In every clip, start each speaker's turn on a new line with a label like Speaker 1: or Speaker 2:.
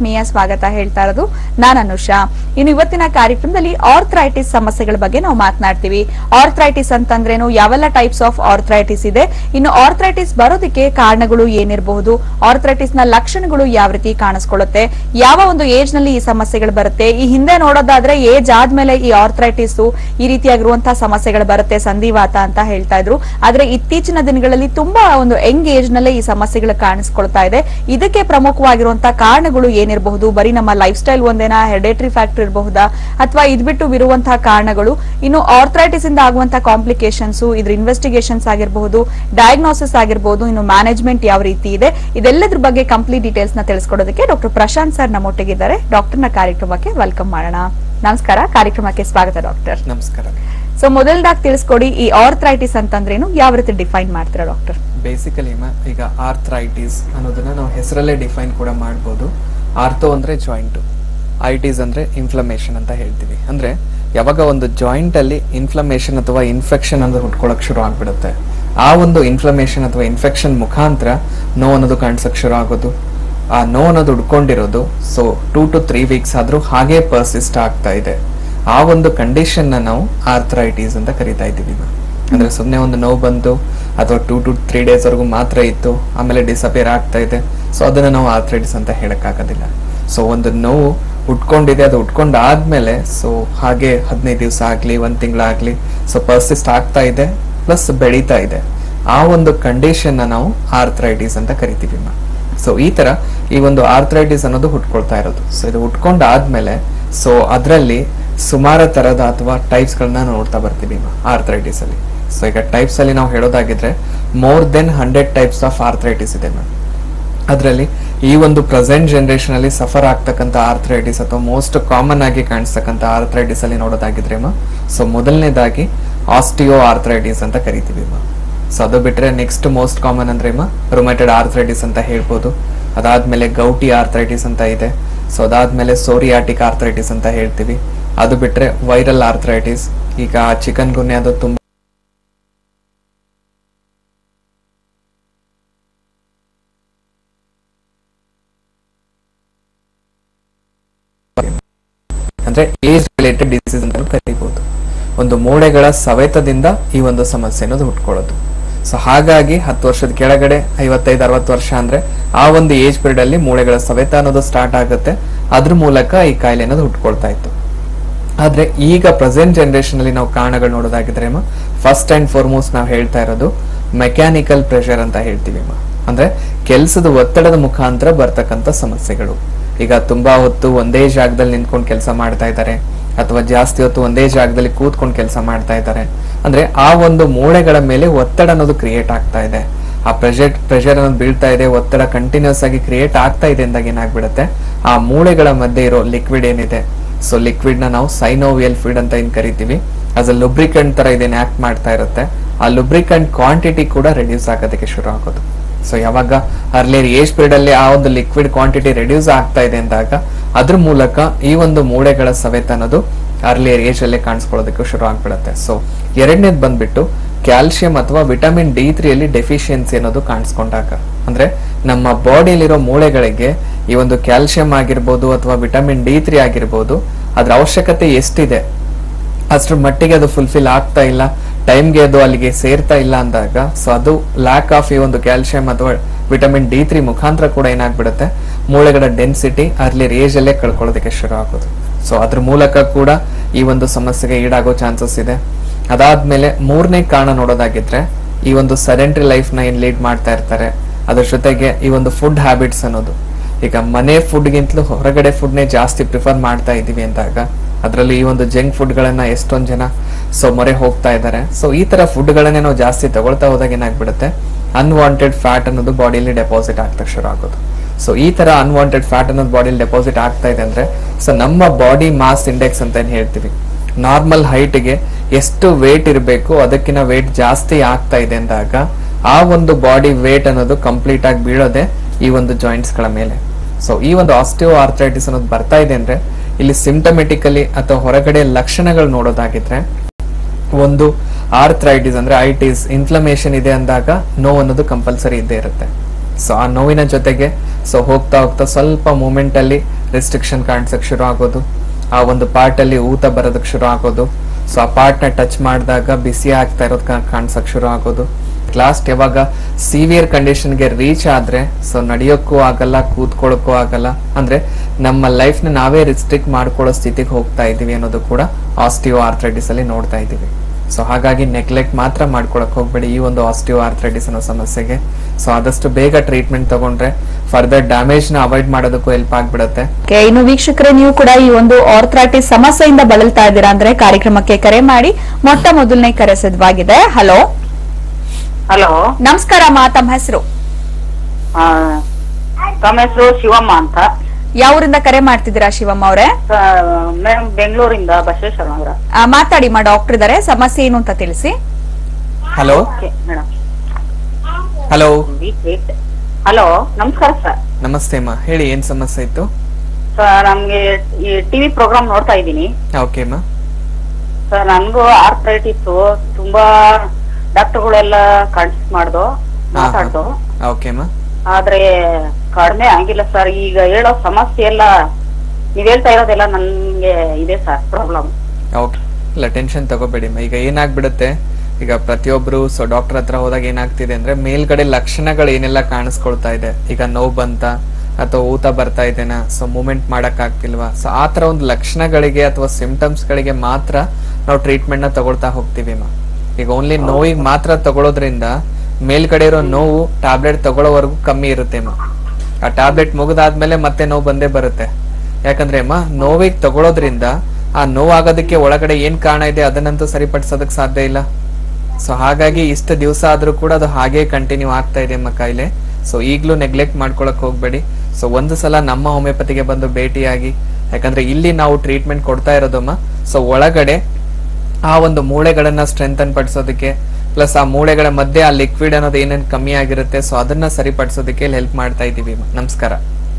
Speaker 1: ಆತ್ಮೀಯ ಸ್ವಾಗತ ಹೇಳ್ತಾ ಇರೋದು ನಾನು ಅನುಷಾ ಇನ್ನು ಇವತ್ತಿನ ಕಾರ್ಯಕ್ರಮದಲ್ಲಿ ಆರ್ಥ್ರೈಟಿಸ್ ಸಮಸ್ಯೆಗಳ ಬಗ್ಗೆ ನಾವು ಮಾತನಾಡ್ತೀವಿ ಆರ್ಥ್ರೈಟಿಸ್ ಅಂತಂದ್ರೇನು ಯಾವೆಲ್ಲ ಟೈಪ್ಸ್ ಆಫ್ ಆರ್ಥ್ರೈಟಿಸ್ ಇದೆ ಇನ್ನು ಆರ್ಥ್ರೈಟಿಸ್ ಬರೋದಕ್ಕೆ ಕಾರಣಗಳು ಏನಿರಬಹುದು ಆರ್ಥ್ರೈಟಿಸ್ ನ ಲಕ್ಷಣಗಳು ಯಾವ ರೀತಿ ಕಾಣಿಸ್ಕೊಳ್ಳುತ್ತೆ ಯಾವ ಒಂದು ಏಜ್ ನಲ್ಲಿ ಈ ಸಮಸ್ಯೆಗಳು ಬರುತ್ತೆ ಈ ಹಿಂದೆ ನೋಡೋದಾದ್ರೆ ಏಜ್ ಆದ್ಮೇಲೆ ಈ ಆರ್ಥ್ರೈಟಿಸ್ ಈ ರೀತಿಯಾಗಿರುವಂತಹ ಸಮಸ್ಯೆಗಳು ಬರುತ್ತೆ ಸಂಧಿವಾತ ಅಂತ ಹೇಳ್ತಾ ಇದ್ರು ಆದ್ರೆ ಇತ್ತೀಚಿನ ದಿನಗಳಲ್ಲಿ ತುಂಬಾ ಒಂದು ಯಂಗ್ ಏಜ್ ನಲ್ಲೇ ಈ ಸಮಸ್ಯೆಗಳು ಕಾಣಿಸ್ಕೊಳ್ತಾ ಇದೆ ಇದಕ್ಕೆ ಪ್ರಮುಖವಾಗಿರುವಂತಹ ಕಾರಣಗಳು ಏನಿರಬಹುದು ಬರೀ ನಮ್ಮ ಲೈಫ್ ಸ್ಟೈಲ್ ಒಂದೇನಾ ಹೆರಿಡೇಟರಿ ಫ್ಯಾಕ್ಟರ್ ಇರಬಹುದಾ ಅಥವಾ ಇದ್ಬಿಟ್ಟು ಇರುವಂತಹ ಕಾರಣಗಳು ಇನ್ನು ಆರ್ಥ್ರೈಟಿಸ್ ಇಂದ ಆಗುವಂತಹ ಕಾಂಪ್ಲಿಕೇಶನ್ಸ್ ಇದ್ರ ಇನ್ವೆಸ್ಟಿಗೇಷನ್ಸ್ ಆಗಿರಬಹುದು ಡಯಾಗ್ನೋಸಿಸ್ ಆಗಿರಬಹುದು ಇನ್ನು ಮ್ಯಾನೇಜ್ಮೆಂಟ್ ಯಾವ ರೀತಿ ಇದೆ ಇದೆಲ್ಲದ್ರ ಬಗ್ಗೆ ಕಂಪ್ಲೀಟ್ ಡೀಟೇಲ್ಸ್ ನ ತಿಳಿಸ್ಕೊಡೋದಕ್ಕೆ ಡಾಕ್ಟರ್ ಪ್ರಶಾಂತ್ ಸರ್ ನಮ್ಮೊಟ್ಟಿಗಿದ್ದಾರೆ ಡಾಕ್ಟರ್ನ ಕಾರ್ಯಕ್ರಮಕ್ಕೆ ವೆಲ್ಕಮ್ ಮಾಡೋಣ ನಮಸ್ಕಾರ ಕಾರ್ಯಕ್ರಮಕ್ಕೆ ಸ್ವಾಗತ ಡಾಕ್ಟರ್
Speaker 2: ನಮಸ್ಕಾರ
Speaker 1: ಸೊ ಮೊದಲದಾಗಿ ತಿಳಿಸ್ಕೊಡಿ ಈ ಆರ್ಥ್ರೈಟಿಸ್ ಅಂತಂದ್ರೇನು ಯಾವ ರೀತಿ ಡಿಫೈನ್ ಮಾಡ್ತೀರಾ ಡಾಕ್ಟರ್
Speaker 2: ಬೇಸಿಕಲಿ ಈಗ ಆರ್ಥ್ರೈಟಿಸ್ ಅನ್ನೋದನ್ನ ನಾವು ಹೆಸರಲ್ಲೇ ಡಿಫೈನ್ ಕೂಡ ಮಾಡ್ಬೋದು ಆರ್ಥೋ ಅಂದ್ರೆ ಜಾಯಿಂಟ್ ಐಟಿಸ್ ಅಂದ್ರೆ ಇನ್ಫ್ಲಮೇಷನ್ ಅಂತ ಹೇಳ್ತೀವಿ ಅಂದ್ರೆ ಯಾವಾಗ ಒಂದು ಜಾಯಿಂಟ್ ಅಲ್ಲಿ ಇನ್ಫ್ಲಮೇಷನ್ ಅಥವಾ ಇನ್ಫೆಕ್ಷನ್ ಅನ್ನೋದು ಹುಟ್ಕೊಳಕ್ ಶುರು ಆಗ್ಬಿಡುತ್ತೆ ಆ ಒಂದು ಇನ್ಫ್ಲಮೇಷನ್ ಅಥವಾ ಇನ್ಫೆಕ್ಷನ್ ಮುಖಾಂತರ ನೋವು ಅನ್ನೋದು ಕಾಣಿಸಕ್ ಶುರು ಆಗೋದು ಆ ನೋವು ಅನ್ನೋದು ಉಡ್ಕೊಂಡಿರೋದು so two to three weeks ಆದ್ರೂ ಹಾಗೆ ಪರ್ಸಿಸ್ಟ್ ಆಗ್ತಾ ಇದೆ ಆ ಒಂದು ಕಂಡೀಷನ್ ನ ನಾವು ಆರ್ಥ್ರೈಟಿಸ್ ಅಂತ ಕರಿತಾ ಇದ್ದೀವಿ ಈಗ. ಅಂದ್ರೆ ಸುಮ್ಮನೆ ಒಂದು ನೋವು ಬಂತು ಅಥವಾ ಟೂ ಟು ತ್ರೀ ಡೇಸ್ ವರೆಗೂ ಮಾತ್ರ ಇತ್ತು ಆಮೇಲೆ ಡಿಸಪಿಯರ್ ಆಗ್ತಾ ಇದೆ ಸೊ ಅದನ್ನ ನಾವು ಆರ್ಥ್ರೈಟಿಸ್ ಅಂತ ಹೇಳಕ್ಕಾಗೋದಿಲ್ಲ ಸೊ ಒಂದು ನೋವು ಉಟ್ಕೊಂಡಿದೆ ಅದು ಉಟ್ಕೊಂಡಾದ್ಮೇಲೆ ಸೊ ಹಾಗೆ ಹದಿನೈದು ದಿವಸ ಆಗ್ಲಿ ಒಂದ್ ತಿಂಗಳಾಗ್ಲಿ ಸೊ ಪರ್ಸಿಸ್ಟ್ ಆಗ್ತಾ ಇದೆ ಪ್ಲಸ್ ಬೆಳೀತಾ ಇದೆ ಆ ಒಂದು ಕಂಡೀಷನ್ ನ ನಾವು ಆರ್ಥ್ರೈಟಿಸ್ ಅಂತ ಕರಿತೀವಿ ಸೊ ಈ ತರ ಈ ಒಂದು ಆರ್ಥ್ರೈಟಿಸ್ ಅನ್ನೋದು ಹುಟ್ಕೊಳ್ತಾ ಇರೋದು ಸೊ ಇದು ಹುಟ್ಕೊಂಡಾದ್ಮೇಲೆ ಸೊ ಅದರಲ್ಲಿ ಸುಮಾರು ತರದ ಅಥವಾ ಟೈಪ್ಸ್ ಗಳನ್ನ ನೋಡ್ತಾ ಬರ್ತೀವಿ ಆರ್ಥ್ರೈಟಿಸ್ ಅಲ್ಲಿ ಸೊ ಈಗ ಟೈಪ್ಸ್ ಅಲ್ಲಿ ನಾವು ಹೇಳೋದಾಗಿದ್ರೆ more than hundred types of arthritis ಇದೆ ಮ್ಯಾಮ್ ಅದರಲ್ಲಿ ಈ ಒಂದು ಪ್ರೆಸೆಂಟ್ ಜನರೇಷನ್ ಅಲ್ಲಿ ಸಫರ್ ಆಗ್ತಕ್ಕಂಥ ಆರ್ಥ್ರೈಟಿಸ್ ಅಥವಾ ಮೋಸ್ಟ್ ಕಾಮನ್ ಆಗಿ ಕಾಣಿಸ್ತಕ್ಕಂಥ ಆರ್ಥ್ರೈಟಿಸ್ ಅಲ್ಲಿ ನೋಡೋದಾಗಿದ್ರೆ ಸೊ ಮೊದಲನೇದಾಗಿ ಆಸ್ಟಿಯೋ ಆರ್ಥ್ರೈಟಿಸ್ ಅಂತ ಕರಿತೀವಿ ಮಾ ಸೊ ಅದು ಬಿಟ್ರೆ ನೆಕ್ಸ್ಟ್ ಮೋಸ್ಟ್ ಕಾಮನ್ ಅಂದ್ರೆ ರೊಮ್ಯಾಟೆಡ್ ಆರ್ಥ್ರೈಟಿಸ್ ಅಂತ ಹೇಳ್ಬೋದು ಅದಾದ್ಮೇಲೆ ಗೌಟಿ ಆರ್ಥ್ರೈಟಿಸ್ ಅಂತ ಇದೆ ಸೊ ಅದಾದ್ಮೇಲೆ ಸೋರಿಯಾಟಿಕ್ ಆರ್ಥ್ರೈಟಿಸ್ ಅಂತ ಹೇಳ್ತೀವಿ ಅದು ಬಿಟ್ರೆ ವೈರಲ್ ಆರ್ಥ್ರೈಟಿಸ್ ಈಗ ಚಿಕನ್ ಗುನ್ನೆ ಅದು ತುಂಬಾ ಅಂದ್ರೆ ಏಜ್ ರಿಲೇಟೆಡ್ ಡಿಸೀಸ್ ಅಂತ ಕರಿಬಹುದು ಒಂದು ಮೂಳೆಗಳ ಸವೆತದಿಂದ ಈ ಒಂದು ಸಮಸ್ಯೆ ಅನ್ನೋದು ಹುಟ್ಕೊಳ್ಳೋದು ಸೊ ಹಾಗಾಗಿ ಹತ್ತು ವರ್ಷದ ಕೆಳಗಡೆ ಐವತ್ತೈದು ಅರವತ್ತು ವರ್ಷ ಅಂದ್ರೆ ಆ ಒಂದು ಏಜ್ ಪೀರಿಯಡ್ ಅಲ್ಲಿ ಮೂಳೆಗಳ ಸವೆತ ಅನ್ನೋದು ಸ್ಟಾರ್ಟ್ ಆಗುತ್ತೆ ಅದ್ರ ಮೂಲಕ ಈ ಕಾಯಿಲೆ ಅನ್ನೋದು ಹುಟ್ಕೊಳ್ತಾ ಇತ್ತು ಆದ್ರೆ ಈಗ ಪ್ರೆಸೆಂಟ್ ಜನರೇಷನ್ ಅಲ್ಲಿ ನಾವು ಕಾರಣಗಳು ನೋಡೋದಾಗಿದ್ರೆ ಫಸ್ಟ್ ಅಂಡ್ ಫಾರ್ಮೋಸ್ಟ್ ನಾವು ಹೇಳ್ತಾ ಇರೋದು ಮೆಕ್ಯಾನಿಕಲ್ ಪ್ರೆಷರ್ ಅಂತ ಹೇಳ್ತೀವಿ ಅಮ್ಮ. ಅಂದ್ರೆ ಕೆಲಸದ ಒತ್ತಡದ ಮುಖಾಂತರ ಬರ್ತಕ್ಕಂಥ ಸಮಸ್ಯೆಗಳು ಈಗ ತುಂಬಾ ಹೊತ್ತು ಒಂದೇ ಜಾಗದಲ್ಲಿ ನಿಂತ್ಕೊಂಡು ಕೆಲಸ ಮಾಡ್ತಾ ಇದ್ದಾರೆ ಅಥವಾ ಜಾಸ್ತಿ ಹೊತ್ತು ಒಂದೇ ಜಾಗದಲ್ಲಿ ಕೂತ್ಕೊಂಡು ಕೆಲಸ ಮಾಡ್ತಾ ಇದ್ದಾರೆ ಅಂದ್ರೆ ಆ ಒಂದು ಮೂಳೆಗಳ ಮೇಲೆ ಒತ್ತಡ ಅನ್ನೋದು ಕ್ರಿಯೇಟ್ ಆಗ್ತಾ ಇದೆ ಆ ಪ್ರೆಷರ್ ಪ್ರೆಷರ್ ಅನ್ನೋದು ಬೀಳ್ತಾ ಇದೆ ಒತ್ತಡ ಕಂಟಿನ್ಯೂಸ್ ಆಗಿ ಕ್ರಿಯೇಟ್ ಆಗ್ತಾ ಇದೆ ಅಂದಾಗ ಏನಾಗ್ಬಿಡುತ್ತೆ ಆ ಮೂಳೆಗಳ ಮಧ್ಯೆ ಇರೋ ಲಿಕ್ವಿಡ್ ಏನಿದೆ ಸೊ ಲಿಕ್ವಿಡ್ ನ ನಾವು ಸೈನೋವಿಯಲ್ ಫೀಡ್ ಅಂತ ಏನ್ ಕರಿತೀವಿ ಆಸ್ ಅ ಲುಬ್ರಿಕೆಂಟ್ ತರ ಇದೇನ್ ಆಕ್ಟ್ ಮಾಡ್ತಾ ಇರುತ್ತೆ ಆ ಲುಬ್ರಿಕೆಂಟ್ ಕ್ವಾಂಟಿಟಿ ಕೂಡ ರೆಡ್ಯೂಸ್ ಆಗೋದಕ್ಕೆ ಶುರು ಆಗೋದು ಸೊ ಯಾವಾಗ ಅರ್ಲಿಯರ್ ಏಜ್ ಪೀರಿಯಡ್ ಅಲ್ಲಿ ಆ ಒಂದು ಲಿಕ್ವಿಡ್ ಕ್ವಾಂಟಿಟಿ ರೆಡ್ಯೂಸ್ ಆಗ್ತಾ ಇದೆ ಅಂದಾಗ ಅದ್ರ ಮೂಲಕ ಈ ಒಂದು ಮೂಳೆಗಳ ಸವೆತ ಅನ್ನೋದು ಅರ್ಲಿಯರ್ ಏಜ್ ಅಲ್ಲೇ ಕಾಣಿಸ್ಕೊಳ್ಳೋದಕ್ಕೆ ಶುರು ಆಗ್ಬಿಡುತ್ತೆ ಸೊ ಎರಡನೇದು ಬಂದ್ಬಿಟ್ಟು ಕ್ಯಾಲ್ಸಿಯಂ ಅಥವಾ ವಿಟಮಿನ್ ಡಿ ತ್ರೀ ಅಲ್ಲಿ ಡೆಫಿಷಿಯನ್ಸಿ ಅನ್ನೋದು ಕಾಣಿಸ್ಕೊಂಡಾಗ ಅಂದ್ರೆ ನಮ್ಮ ಬಾಡಿಯಲ್ಲಿರೋ ಮೂಳೆಗಳಿಗೆ ಈ ಒಂದು ಕ್ಯಾಲ್ಸಿಯಂ ಆಗಿರ್ಬೋದು ಅಥವಾ ವಿಟಮಿನ್ ಡಿ ತ್ರೀ ಆಗಿರ್ಬೋದು ಅದ್ರ ಅವಶ್ಯಕತೆ ಎಷ್ಟಿದೆ ಅಷ್ಟ್ರ ಮಟ್ಟಿಗೆ ಅದು ಫುಲ್ಫಿಲ್ ಆಗ್ತಾ ಇಲ್ಲ ಟೈಮ್ಗೆ ಅದು ಅಲ್ಲಿಗೆ ಸೇರ್ತಾ ಇಲ್ಲ ಅಂದಾಗ ಸೊ ಅದು ಲ್ಯಾಕ್ ಆಫ್ ಈ ಒಂದು ಕ್ಯಾಲ್ಸಿಯಂ ಅಥವಾ ವಿಟಮಿನ್ ಡಿ ತ್ರೀ ಮುಖಾಂತರ ಕೂಡ ಏನಾಗ್ಬಿಡುತ್ತೆ ಮೂಳೆಗಳ ಡೆನ್ಸಿಟಿ ಅರ್ಲಿ ಏಜ್ ಅಲ್ಲೇ ಕಳ್ಕೊಳ್ಳೋದಕ್ಕೆ ಶುರು ಆಗೋದು ಸೊ ಅದ್ರ ಮೂಲಕ ಕೂಡ ಈ ಒಂದು ಸಮಸ್ಯೆಗೆ ಈಡಾಗೋ ಚಾನ್ಸಸ್ ಇದೆ ಅದಾದ್ಮೇಲೆ ಮೂರನೇ ಕಾರಣ ನೋಡೋದಾಗಿದ್ರೆ ಈ ಒಂದು ಸೆಡೆಂಟ್ರಿ ಲೈಫ್ ನ ಏನ್ ಲೀಡ್ ಮಾಡ್ತಾ ಇರ್ತಾರೆ ಅದ್ರ ಜೊತೆಗೆ ಈ ಒಂದು ಫುಡ್ ಹ್ಯಾಬಿಟ್ಸ್ ಅನ್ನೋದು ಈಗ ಮನೆ ಫುಡ್ಗಿಂತಲೂ ಹೊರಗಡೆ ಫುಡ್ನೇ ಜಾಸ್ತಿ ಪ್ರಿಫರ್ ಮಾಡ್ತಾ ಇದೀವಿ ಅಂದಾಗ ಅದರಲ್ಲಿ ಈ ಒಂದು ಜಂಕ್ ಫುಡ್ಗಳನ್ನ ಎಷ್ಟೊಂದ್ ಜನ ಸೊ ಮೊರೆ ಹೋಗ್ತಾ ಇದ್ದಾರೆ ಸೊ ಈ ತರ ಫುಡ್ಗಳನ್ನೇ ನಾವು ಜಾಸ್ತಿ ತಗೊಳ್ತಾ ಹೋದಾಗ ಏನಾಗ್ಬಿಡುತ್ತೆ ಅನ್ವಾಂಟೆಡ್ ಫ್ಯಾಟ್ ಅನ್ನೋದು ಬಾಡಿಯಲ್ಲಿ ಡೆಪಾಸಿಟ್ ಆಗ್ತಾ ಶುರು ಆಗೋದು ಸೊ ಈ ತರ ಅನ್ವಾಂಟೆಡ್ ಫ್ಯಾಟ್ ಅನ್ನೋದು ಬಾಡಿಯಲ್ಲಿ ಡೆಪಾಸಿಟ್ ಆಗ್ತಾ ಇದೆ ಅಂದ್ರೆ ಸೊ ನಮ್ಮ ಬಾಡಿ ಮಾಸ್ ಇಂಡೆಕ್ಸ್ ಅಂತ ಏನ್ ಹೇಳ್ತೀವಿ ನಾರ್ಮಲ್ ಹೈಟ್ಗೆ ಎಷ್ಟು ವೇಟ್ ಇರಬೇಕು ಅದಕ್ಕಿಂತ ವೇಟ್ ಜಾಸ್ತಿ ಆಗ್ತಾ ಇದೆ ಅಂದಾಗ ಆ ಒಂದು ಬಾಡಿ ವೇಟ್ ಅನ್ನೋದು ಕಂಪ್ಲೀಟ್ ಆಗಿ ಬೀಳೋದೆ ಈ ಒಂದು ಜಾಯಿಂಟ್ಸ್ ಗಳ ಮೇಲೆ ಸೊ ಈ ಒಂದು ಆಸ್ಟಿಯೋ ಆರ್ಥ್ರೈಟಿಸ್ ಅನ್ನೋದು ಬರ್ತಾ ಇದೆ ಅಂದ್ರೆ ಇಲ್ಲಿ ಸಿಂಟಮೆಟಿಕಲಿ ಅಥವಾ ಹೊರಗಡೆ ಲಕ್ಷಣಗಳು ನೋಡೋದಾಗಿದ್ರೆ ಒಂದು ಆರ್ಥ್ರೈಟಿಸ್ ಅಂದ್ರೆ ಐಟಿಸ್ ಇನ್ಫ್ಲಮೇಷನ್ ಇದೆ ಅಂದಾಗ ನೋವು ಅನ್ನೋದು ಕಂಪಲ್ಸರಿ ಇದ್ದೇ ಇರುತ್ತೆ ಸೊ ಆ ನೋವಿನ ಜೊತೆಗೆ ಸೊ ಹೋಗ್ತಾ ಹೋಗ್ತಾ ಸ್ವಲ್ಪ ಮೂಮೆಂಟ್ ಅಲ್ಲಿ ರೆಸ್ಟ್ರಿಕ್ಷನ್ ಕಾಣಿಸಕ್ ಶುರು ಆಗೋದು ಆ ಒಂದು ಪಾರ್ಟ್ ಅಲ್ಲಿ ಊತ ಬರೋದಕ್ಕೆ ಶುರು ಆಗೋದು ಸೊ ಆ ಪಾರ್ಟ್ ನ ಟಚ್ ಮಾಡಿದಾಗ ಬಿಸಿ ಆಗ್ತಾ ಇರೋದು ಕಾಣಿಸಕ್ ಶುರು ಆಗೋದು ಲಾಸ್ಟ್ ಯಾವಾಗ ಸಿವಿಯರ್ ಕಂಡೀಷನ್ಗೆ ರೀಚ್ ಆದ್ರೆ ಸೊ ನಡೆಯೋಕ್ಕೂ ಆಗಲ್ಲ ಕೂತ್ಕೊಳ್ಳೋಕ್ಕೂ ಆಗಲ್ಲ ಅಂದ್ರೆ ನಮ್ಮ ಲೈಫ್ ನ ನಾವೇ ರಿಸ್ಟ್ರಿಕ್ಟ್ ಮಾಡ್ಕೊಳ್ಳೋ ಸ್ಥಿತಿಗೆ ಹೋಗ್ತಾ ಇದೀವಿ ಅನ್ನೋದು ಕೂಡ ಆಸ್ಟಿಯೋ ಆರ್ಥ್ರೈಟಿಸ್ ಅಲ್ಲಿ ನೋಡ್ತಾ ಇದೀವಿ ಸೊ ಹಾಗಾಗಿ ನೆಗ್ಲೆಕ್ಟ್ ಮಾತ್ರ ಮಾಡ್ಕೊಳಕ್ ಹೋಗ್ಬೇಡಿ ಈ ಒಂದು ಆಸ್ಟಿಯೋ ಆರ್ಥ್ರೈಟಿಸ್ ಅನ್ನೋ ಸಮಸ್ಯೆಗೆ ಸೊ ಆದಷ್ಟು ಬೇಗ ಟ್ರೀಟ್ಮೆಂಟ್ ತಗೊಂಡ್ರೆ ಫರ್ದರ್ ಡ್ಯಾಮೇಜ್ ನ ಅವಾಯ್ಡ್ ಮಾಡೋದಕ್ಕೂ ಹೆಲ್ಪ್ ಆಗ್ಬಿಡುತ್ತೆ
Speaker 1: Okay, ಇನ್ನು ವೀಕ್ಷಕರೇ ನೀವು ಕೂಡ ಈ ಒಂದು ಆರ್ಥ್ರೈಟಿಸ್ ಸಮಸ್ಯೆಯಿಂದ ಬಳಲ್ತಾ ಇದ್ದೀರಾ ಅಂದ್ರೆ ಕಾರ್ಯಕ್ರಮಕ್ಕೆ ಕರೆ ಮಾಡಿ ಮೊಟ್ಟ ಮೊದಲನೇ ಕರೆ ಸಿದ್ಧವಾಗಿದೆ ಹಲೋ
Speaker 3: ಹಲೋ
Speaker 1: ನಮಸ್ಕಾರ ಮಾ ತಮ್ಮ ಹೆಸರು
Speaker 3: ತಮ್ಮ ಹೆಸರು ಶಿವಮ್ಮ ಅಂತ
Speaker 1: ಯಾವೂರಿಂದ ಕರೆ ಮಾಡ್ತಿದ್ದೀರಾ ಶಿವಮ್ಮ ಅವರೇ
Speaker 3: ಮೇಡಮ್ ಬೆಂಗಳೂರಿಂದ ಬಸವೇಶ್ವರ ನಗರ
Speaker 1: ಮಾತಾಡಿ ಮಾ ಡಾಕ್ಟರ್ ಇದಾರೆ ಸಮಸ್ಯೆ ಏನು ಅಂತ ತಿಳಿಸಿ
Speaker 2: hello
Speaker 3: okay madam
Speaker 2: hello
Speaker 3: hello ನಮಸ್ಕಾರ ಸರ್
Speaker 2: ನಮಸ್ತೆ ಅಮ್ಮ ಹೇಳಿ ಏನ್ ಸಮಸ್ಯೆ ಇತ್ತು
Speaker 3: ಸರ್ ನಮ್ಗೆ ಈ ಟಿವಿ ಪ್ರೋಗ್ರಾಮ್ ನೋಡ್ತಾ ಇದ್ದೀನಿ
Speaker 2: ಓಕೆ ಅಮ್ಮ
Speaker 3: ಸರ್ ನನ್ಗೂ ಆರ್ಥ್ರೈಟಿಸ್ ತುಂಬಾ ಡಾಕ್ಟರ್ಗಳೆಲ್ಲ ಕನ್ಸಲ್ಟ್ ಮಾಡ್ದು ಮಾತಾಡ್ದು
Speaker 2: ಓಕೆ ಅಮ್ಮ
Speaker 3: ಆದ್ರೆ ಕಡಿಮೆ ಆಗಿಲ್ಲ ಸರ್ ಈಗ ಹೇಳೋ ಸಮಸ್ಯೆ ಎಲ್ಲ ನೀವ್ ಹೇಳ್ತಾ ಇರೋದೆಲ್ಲ ನನ್ಗೆ ಇದೆ ಸರ್ ಪ್ರಾಬ್ಲಮ್
Speaker 2: ಓಕೆ ಇಲ್ಲ ಟೆನ್ಷನ್ ತಗೋಬೇಡಿ ಅಮ್ಮ. ಈಗ ಏನಾಗ್ಬಿಡುತ್ತೆ ಈಗ ಪ್ರತಿಯೊಬ್ರು ಸೊ ಡಾಕ್ಟರ್ ಹತ್ರ ಹೋದಾಗ ಏನಾಗ್ತಿದೆ ಅಂದ್ರೆ ಮೇಲ್ಗಡೆ ಲಕ್ಷಣಗಳು ಏನೆಲ್ಲ ಕಾಣಿಸ್ಕೊಳ್ತಾ ಇದೆ ಈಗ ನೋವು ಬಂತ ಅಥವಾ ಊತ ಬರ್ತಾ ಇದೆನಾ ಸೊ ಮೂವ್ಮೆಂಟ್ ಮಾಡಕ್ ಆಗ್ತಿಲ್ವಾ ಸೊ ಆ ತರ ಒಂದು ಲಕ್ಷಣಗಳಿಗೆ ಅಥವಾ ಸಿಂಪ್ಟಮ್ಸ್ ಗಳಿಗೆ ಮಾತ್ರ ನಾವು ಟ್ರೀಟ್ಮೆಂಟ್ ನ ತಗೊಳ್ತಾ ಹೋಗ್ತೀವಿ ಅಮ್ಮ. ಈಗ ಓನ್ಲಿ ನೋವಿಗೆ ಮಾತ್ರ ತಗೊಳ್ಳೋದ್ರಿಂದ ಮೇಲ್ಗಡೆ ಇರೋ ನೋವು ಟ್ಯಾಬ್ಲೆಟ್ ತಗೊಳ್ಳೋವರೆಗೂ ಕಮ್ಮಿ ಇರುತ್ತೆ ಅಮ್ಮ ಆ ಟ್ಯಾಬ್ಲೆಟ್ ಮುಗಿದಾದ್ಮೇಲೆ ಮತ್ತೆ ನೋವು ಬಂದೇ ಬರುತ್ತೆ ಯಾಕಂದ್ರೆ ಅಮ್ಮ ನೋವಿಗೆ ತಗೊಳ್ಳೋದ್ರಿಂದ ಆ ನೋವಾಗೋದಕ್ಕೆ ಒಳಗಡೆ ಏನ್ ಕಾರಣ ಇದೆ ಅದನ್ನಂತೂ ಸರಿಪಡಿಸೋದಕ್ ಸಾಧ್ಯ ಇಲ್ಲ ಸೊ ಹಾಗಾಗಿ ಇಷ್ಟು ದಿವಸ ಆದ್ರೂ ಕೂಡ ಅದು ಹಾಗೆ ಕಂಟಿನ್ಯೂ ಆಗ್ತಾ ಇದೆ ಅಮ್ಮ ಕಾಯಿಲೆ ಸೊ ಈಗಲೂ ನೆಗ್ಲೆಕ್ಟ್ ಮಾಡ್ಕೊಳಕ್ ಹೋಗ್ಬೇಡಿ ಸೊ ಒಂದು ಸಲ ನಮ್ಮ ಹೋಮಿಯೋಪತಿಗೆ ಬಂದು ಭೇಟಿಯಾಗಿ ಯಾಕಂದ್ರೆ ಇಲ್ಲಿ ನಾವು ಟ್ರೀಟ್ಮೆಂಟ್ ಕೊಡ್ತಾ ಇರೋದಮ್ಮ ಸೊ ಒಳಗಡೆ ಆ ಒಂದು ಮೂಳೆಗಳನ್ನ ಸ್ಟ್ರೆಂಥನ್ ಪಡಿಸೋದಕ್ಕೆ ಪ್ಲಸ್ ಆ ಮೂಳೆಗಳ ಮಧ್ಯೆ ಆ ಲಿಕ್ವಿಡ್ ಅನ್ನೋದು ಏನೇನು ಕಮ್ಮಿ ಆಗಿರುತ್ತೆ ಸೊ ಅದನ್ನ ಸರಿಪಡಿಸೋದಕ್ಕೆ ಹೆಲ್ಪ್ ಮಾಡ್ತಾ ಇದೀವಿ ಅಮ್ಮ. ನಮಸ್ಕಾರ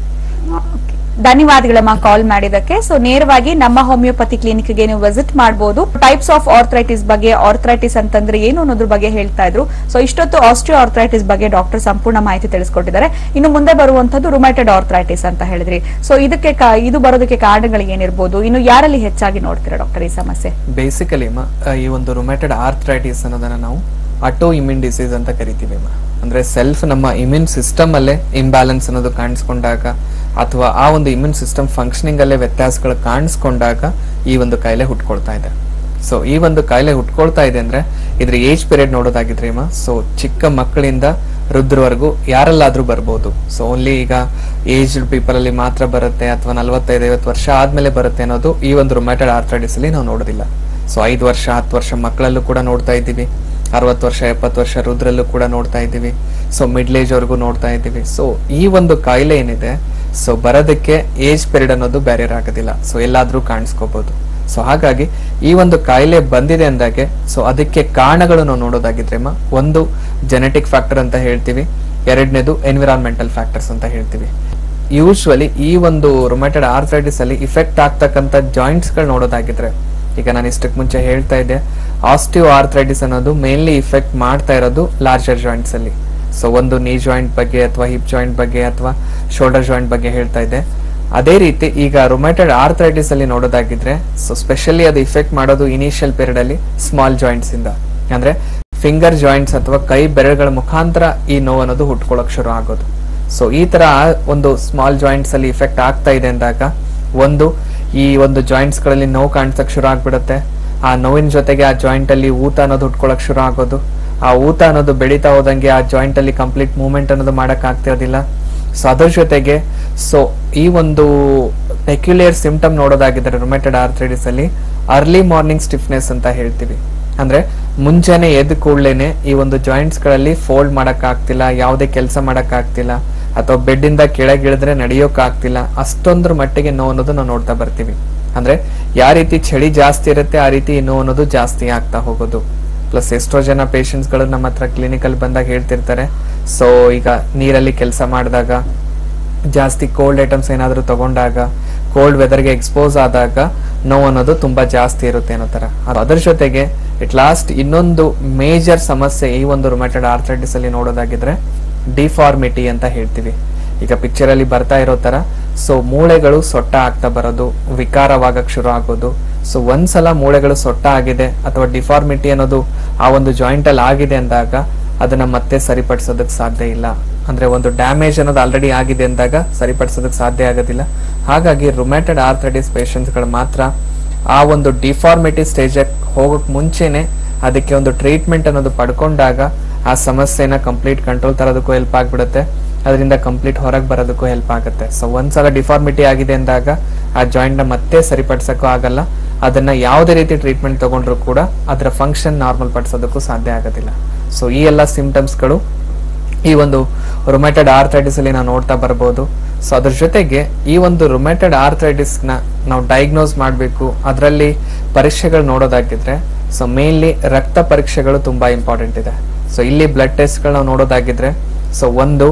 Speaker 1: ಧನ್ಯವಾದಗಳಮ್ಮ ಕಾಲ್ ಮಾಡಿದಕ್ಕೆ ಸೊ ನೇರವಾಗಿ ನಮ್ಮ ಹೋಮಿಯೋಪತಿ ಕ್ಲಿನಿಕ್ ಗೆ ನೀವು ವಿಸಿಟ್ ಮಾಡಬಹುದು ಟೈಪ್ಸ್ ಆಫ್ ಆರ್ಥ್ರೈಟಿಸ್ ಬಗ್ಗೆ ಆರ್ಥ್ರೈಟಿಸ್ ಅಂತಂದ್ರೆ ಏನು ಅನ್ನೋದ್ರ ಬಗ್ಗೆ ಹೇಳ್ತಾ ಇದ್ರು ಸೊ ಇಷ್ಟೊತ್ತು ಆಸ್ಟ್ರಿಯೋ ಆರ್ಥ್ರೈಟಿಸ್ ಬಗ್ಗೆ ಡಾಕ್ಟರ್ ಸಂಪೂರ್ಣ ಮಾಹಿತಿ ತಿಳಿಸ್ಕೊಟ್ಟಿದ್ದಾರೆ ಇನ್ನು ಮುಂದೆ ಬರುವಂತದ್ದು ರುಮೈಟೆಡ್ ಆರ್ಥ್ರೈಟಿಸ್ ಅಂತ ಹೇಳಿದ್ರಿ ಸೊ ಇದಕ್ಕೆ ಕಾ- ಇದು ಬರೋದಕ್ಕೆ ಕಾರಣಗಳು ಏನಿರ್ಬೋದು ಇನ್ನು ಯಾರಲ್ಲಿ ಹೆಚ್ಚಾಗಿ ನೋಡ್ತೀರಾ ಡಾಕ್ಟರ್ ಈ ಸಮಸ್ಯೆ
Speaker 2: ಬೇಸಿಕಲಿ ಈ ಒಂದು ರೊಮ್ಯಾಟೆಡ್ ಆರ್ಥ್ರೈಟಿಸ್ ಅನ್ನೋದನ್ನ ನಾವು ಅಟೋ ಇಮ್ಯೂನ್ ಡಿಸೀಸ್ ಅಂತ ಕರಿತೀವಿ ಅಮ್ಮ. ಅಂದ್ರೆ ಸೆಲ್ಫ್ ನಮ್ಮ ಇಮ್ಯೂನ್ ಸಿಸ್ಟಮ್ ಅಲ್ಲೇ ಇಂಬ್ಯಾಲೆನ್ಸ್ ಅನ್ನೋದು ಕಾಣಿಸ್ಕೊಂಡಾಗ ಅಥವಾ ಆ ಒಂದು ಇಮ್ಯೂನ್ ಸಿಸ್ಟಮ್ ಫಂಕ್ಷನಿಂಗ್ ಅಲ್ಲೇ ವ್ಯತ್ಯಾಸಗಳು ಕಾಣಿಸ್ಕೊಂಡಾಗ ಈ ಒಂದು ಕಾಯಿಲೆ ಹುಟ್ಕೊಳ್ತಾ ಇದೆ ಸೊ ಈ ಒಂದು ಕಾಯಿಲೆ ಹುಟ್ಕೊಳ್ತಾ ಇದೆ ಅಂದ್ರೆ ಇದ್ರ ಏಜ್ ಪೀರಿಯಡ್ ನೋಡೋದಾಗಿದ್ರೆ ಅಮ್ಮ ಸೊ ಚಿಕ್ಕ ಮಕ್ಕಳಿಂದ ವೃದ್ಧರವರೆಗೂ ಯಾರಲ್ಲಾದ್ರೂ ಬರ್ಬೋದು ಸೊ ಓನ್ಲಿ ಈಗ ಏಜ್ಡ್ ಪೀಪಲ್ ಅಲ್ಲಿ ಮಾತ್ರ ಬರುತ್ತೆ ಅಥವಾ ನಲವತ್ತೈದು ಐವತ್ತು ವರ್ಷ ಆದ್ಮೇಲೆ ಬರುತ್ತೆ ಅನ್ನೋದು ಈ ಒಂದು ರೊಮ್ಯಾಟೆಡ್ ಆರ್ಥ್ರೈಟಿಸ್ ಅಲ್ಲಿ ನಾವು ನೋಡೋದಿಲ್ಲ ಸೊ ಐದು ವರ್ಷ ಹತ್ತು ವರ್ಷ ಮಕ್ಕಳಲ್ಲೂ ಕೂಡ ನೋಡ್ತಾ ಇದ್ದೀವಿ ಅರವತ್ತು ವರ್ಷ ಎಪ್ಪತ್ತು ವರ್ಷ ವೃದ್ಧರಲ್ಲೂ ಕೂಡ ನೋಡ್ತಾ ಇದ್ದೀವಿ ಸೊ ಮಿಡ್ಲ್ ಏಜ್ ವರೆಗೂ ನೋಡ್ತಾ ಇದ್ದೀವಿ ಸೊ ಈ ಒಂದು ಕಾಯಿಲೆ ಏನಿದೆ ಸೊ ಬರೋದಕ್ಕೆ ಏಜ್ ಪೀರಿಯಡ್ ಅನ್ನೋದು ಬ್ಯಾರಿಯರ್ ಆಗೋದಿಲ್ಲ ಸೊ ಎಲ್ಲಾದ್ರೂ ಕಾಣಿಸ್ಕೋಬಹುದು ಸೊ ಹಾಗಾಗಿ ಈ ಒಂದು ಕಾಯಿಲೆ ಬಂದಿದೆ ಅಂದಾಗೆ ಸೊ ಅದಕ್ಕೆ ಕಾರಣಗಳು ನಾವು ನೋಡೋದಾಗಿದ್ರೆ ಅಮ್ಮ, ಒಂದು ಜೆನೆಟಿಕ್ ಫ್ಯಾಕ್ಟರ್ ಅಂತ ಹೇಳ್ತೀವಿ ಎರಡನೇದು ಎನ್ವಿರಾನ್ಮೆಂಟಲ್ ಫ್ಯಾಕ್ಟರ್ಸ್ ಅಂತ ಹೇಳ್ತೀವಿ ಯೂಶ್ವಲಿ ಈ ಒಂದು ರೊಮ್ಯಾಟೆಡ್ ಆರ್ಥ್ರೈಟಿಸ್ ಅಲ್ಲಿ ಇಫೆಕ್ಟ್ ಆಗ್ತಕ್ಕಂಥ ಜಾಯಿಂಟ್ಸ್ ಗಳು ನೋಡೋದಾಗಿದ್ರೆ ಈಗ ನಾನು ಇಷ್ಟಕ್ಕೆ ಮುಂಚೆ ಹೇಳ್ತಾ ಇದ್ದೆ ಆಸ್ಟಿಯೋ ಆರ್ಥ್ರೈಟಿಸ್ ಅನ್ನೋದು ಮೇನ್ಲಿ ಇಫೆಕ್ಟ್ ಮಾಡ್ತಾ ಇರೋದು ಲಾರ್ಜರ್ ಜಾಯಿಂಟ್ಸ್ ಅಲ್ಲಿ ಸೊ ಒಂದು ನೀ ಜಾಯಿಂಟ್ ಬಗ್ಗೆ ಅಥವಾ ಹಿಪ್ ಜಾಯಿಂಟ್ ಬಗ್ಗೆ ಅಥವಾ ಶೋಲ್ಡರ್ ಜಾಯಿಂಟ್ ಬಗ್ಗೆ ಹೇಳ್ತಾ ಇದ್ದೆ ಅದೇ ರೀತಿ ಈಗ ರೊಮ್ಯಾಟೆಡ್ ಆರ್ಥ್ರೈಟಿಸ್ ಅಲ್ಲಿ ನೋಡೋದಾಗಿದ್ರೆ ಸೊ ಸ್ಪೆಷಲಿ ಅದು ಇಫೆಕ್ಟ್ ಮಾಡೋದು ಇನಿಷಿಯಲ್ ಪೀರಿಯಡ್ ಅಲ್ಲಿ ಸ್ಮಾಲ್ ಜಾಯಿಂಟ್ಸ್ ಇಂದ ಅಂದ್ರೆ ಫಿಂಗರ್ ಜಾಯಿಂಟ್ಸ್ ಅಥವಾ ಕೈ ಬೆರಳುಗಳ ಮುಖಾಂತರ ಈ ನೋವು ಅನ್ನೋದು ಹುಟ್ಕೊಳಕ್ ಶುರು ಆಗೋದು ಸೊ ಈ ತರ ಒಂದು ಸ್ಮಾಲ್ ಜಾಯಿಂಟ್ಸ್ ಅಲ್ಲಿ ಇಫೆಕ್ಟ್ ಆಗ್ತಾ ಇದೆ ಅಂದಾಗ ಒಂದು ಈ ಒಂದು ಜಾಯಿಂಟ್ಸ್ ಗಳಲ್ಲಿ ನೋವು ಕಾಣಿಸಕ್ ಶುರು ಆಗ್ಬಿಡುತ್ತೆ ಆ ನೋವಿನ ಜೊತೆಗೆ ಆ ಜಾಯಿಂಟ್ ಅಲ್ಲಿ ಊತ ಅನ್ನೋದು ಹುಟ್ಕೊಳಕ್ ಶುರು ಆಗೋದು ಆ ಊತ ಅನ್ನೋದು ಬೆಳೀತಾ ಹೋದಂಗೆ ಆ ಜಾಯಿಂಟ್ ಅಲ್ಲಿ ಕಂಪ್ಲೀಟ್ ಮೂವ್ಮೆಂಟ್ ಅನ್ನೋದು ಮಾಡಕ್ ಆಗ್ತಿರೋದಿಲ್ಲ ಸೊ ಅದ್ರ ಜೊತೆಗೆ ಸೊ ಈ ಒಂದು ಪೆಕ್ಯುಲಿಯರ್ ಸಿಂಪ್ಟಮ್ ನೋಡೋದಾಗಿದ್ರೆ ರೊಮೆಟೆಡ್ ಆರ್ಥ್ರೈಟಿಸ್ ಅಲ್ಲಿ ಅರ್ಲಿ ಮಾರ್ನಿಂಗ್ ಸ್ಟಿಫ್ನೆಸ್ ಅಂತ ಹೇಳ್ತೀವಿ ಅಂದ್ರೆ ಮುಂಜಾನೆ ಎದ್ದ ಕೂಡ್ಲೇನೆ ಈ ಒಂದು ಜಾಯಿಂಟ್ಸ್ ಗಳಲ್ಲಿ ಫೋಲ್ಡ್ ಮಾಡಕ್ ಆಗ್ತಿಲ್ಲ ಯಾವುದೇ ಕೆಲಸ ಮಾಡಕ್ ಆಗ್ತಿಲ್ಲ ಅಥವಾ ಬೆಡ್ ಇಂದ ಕೆಳಗೆ ಇಳಿದ್ರೆ ನಡೆಯೋಕ್ ಆಗ್ತಿಲ್ಲ ಅಷ್ಟೊಂದ್ರ ಮಟ್ಟಿಗೆ ನೋವು ಅನ್ನೋದು ನಾವು ನೋಡ್ತಾ ಬರ್ತೀವಿ ಅಂದ್ರೆ ಯಾವ ರೀತಿ ಚಳಿ ಜಾಸ್ತಿ ಇರುತ್ತೆ ಆ ರೀತಿ ನೋವು ಅನ್ನೋದು ಜಾಸ್ತಿ ಆಗ್ತಾ ಹೋಗೋದು ಪ್ಲಸ್ ಎಷ್ಟೋ ಜನ ಪೇಷಂಟ್ಸ್ ಗಳು ನಮ್ಮ ಹತ್ರ ಕ್ಲಿನಿಕಲ್ ಬಂದಾಗ ಹೇಳ್ತಿರ್ತಾರೆ ಸೊ ಈಗ ನೀರಲ್ಲಿ ಕೆಲಸ ಮಾಡಿದಾಗ ಜಾಸ್ತಿ ಕೋಲ್ಡ್ ಐಟಮ್ಸ್ ಏನಾದರೂ ತಗೊಂಡಾಗ ಕೋಲ್ಡ್ ವೆದರ್ಗೆ ಎಕ್ಸ್ಪೋಸ್ ಆದಾಗ ನೋವು ಅನ್ನೋದು ತುಂಬಾ ಜಾಸ್ತಿ ಇರುತ್ತೆ ಅನ್ನೋ ತರ ಅದರ ಜೊತೆಗೆ ಇಟ್ ಲಾಸ್ಟ್ ಇನ್ನೊಂದು ಮೇಜರ್ ಸಮಸ್ಯೆ ಈ ಒಂದು ರೊಮ್ಯಾಟೆಡ್ ಆರ್ಥ್ರೈಟಿಸ್ ಅಲ್ಲಿ ನೋಡೋದಾಗಿದ್ರೆ ಡಿಫಾರ್ಮಿಟಿ ಅಂತ ಹೇಳ್ತೀವಿ ಈಗ ಪಿಕ್ಚರ್ ಅಲ್ಲಿ ಬರ್ತಾ ಇರೋ ತರ ಸೊ ಮೂಳೆಗಳು ಸೊಟ್ಟ ಆಗ್ತಾ ಬರೋದು ವಿಕಾರವಾಗಕ್ ಶುರು ಆಗೋದು ಸೊ ಒಂದ್ಸಲ ಮೂಳೆಗಳು ಸೊಟ್ಟ ಆಗಿದೆ ಅಥವಾ ಡಿಫಾರ್ಮಿಟಿ ಅನ್ನೋದು ಆ ಒಂದು ಜಾಯಿಂಟ್ ಅಲ್ಲಿ ಆಗಿದೆ ಅಂದಾಗ ಅದನ್ನ ಮತ್ತೆ ಸರಿಪಡಿಸೋದಕ್ಕೆ ಸಾಧ್ಯ ಇಲ್ಲ ಅಂದ್ರೆ ಒಂದು ಡ್ಯಾಮೇಜ್ ಅನ್ನೋದು ಆಲ್ರೆಡಿ ಆಗಿದೆ ಅಂದಾಗ ಸರಿಪಡಿಸೋದಕ್ಕೆ ಸಾಧ್ಯ ಆಗೋದಿಲ್ಲ ಹಾಗಾಗಿ ರುಮ್ಯಾಟೆಡ್ ಆರ್ಥ್ರೈಟಿಸ್ ಗಳು ಮಾತ್ರ ಆ ಒಂದು ಡಿಫಾರ್ಮಿಟಿ ಸ್ಟೇಜ್ ಹೋಗಕ್ ಮುಂಚೆನೆ ಅದಕ್ಕೆ ಒಂದು ಟ್ರೀಟ್ಮೆಂಟ್ ಅನ್ನೋದು ಪಡ್ಕೊಂಡಾಗ ಆ ಸಮಸ್ಯೆನ ಕಂಪ್ಲೀಟ್ ಕಂಟ್ರೋಲ್ ತರೋದಕ್ಕೂ ಹೆಲ್ಪ್ ಆಗ್ಬಿಡುತ್ತೆ ಅದರಿಂದ ಕಂಪ್ಲೀಟ್ ಹೊರಗೆ ಬರೋದಕ್ಕೂ ಹೆಲ್ಪ್ ಆಗುತ್ತೆ ಸೊ ಒಂದ್ಸಲ ಡಿಫಾರ್ಮಿಟಿ ಆಗಿದೆ ಅಂದಾಗ ಆ ಜಾಯಿಂಟ್ ನ ಮತ್ತೆ ಸರಿಪಡಿಸಕ್ಕೂ ಆಗಲ್ಲ ಅದನ್ನ ಯಾವುದೇ ರೀತಿ ಟ್ರೀಟ್ಮೆಂಟ್ ತಗೊಂಡ್ರು ಕೂಡ ಅದರ ಫಂಕ್ಷನ್ ನಾರ್ಮಲ್ ಪಡಿಸೋದಕ್ಕೂ ಸಾಧ್ಯ ಆಗೋದಿಲ್ಲ ಸೊ ಈ ಎಲ್ಲ ಸಿಂಪ್ಟಮ್ಸ್ಗಳು ಈ ಒಂದು ರೊಮ್ಯಾಟೆಡ್ ಆರ್ಥ್ರೈಟಿಸ್ ಅಲ್ಲಿ ನಾವು ನೋಡ್ತಾ ಬರ್ಬೋದು ಸೊ ಅದ್ರ ಜೊತೆಗೆ ಈ ಒಂದು ರೊಮ್ಯಾಟೆಡ್ ಆರ್ಥ್ರೈಟಿಸ್ ನ ನಾವು ಡಯಾಗ್ನೋಸ್ ಮಾಡಬೇಕು ಅದರಲ್ಲಿ ಪರೀಕ್ಷೆಗಳು ನೋಡೋದಾಗಿದ್ರೆ ಸೊ ಮೇನ್ಲಿ ರಕ್ತ ಪರೀಕ್ಷೆಗಳು ತುಂಬಾ ಇಂಪಾರ್ಟೆಂಟ್ ಇದೆ ಸೊ ಇಲ್ಲಿ ಬ್ಲಡ್ ಟೆಸ್ಟ್ ನಾವು ನೋಡೋದಾಗಿದ್ರೆ ಸೊ ಒಂದು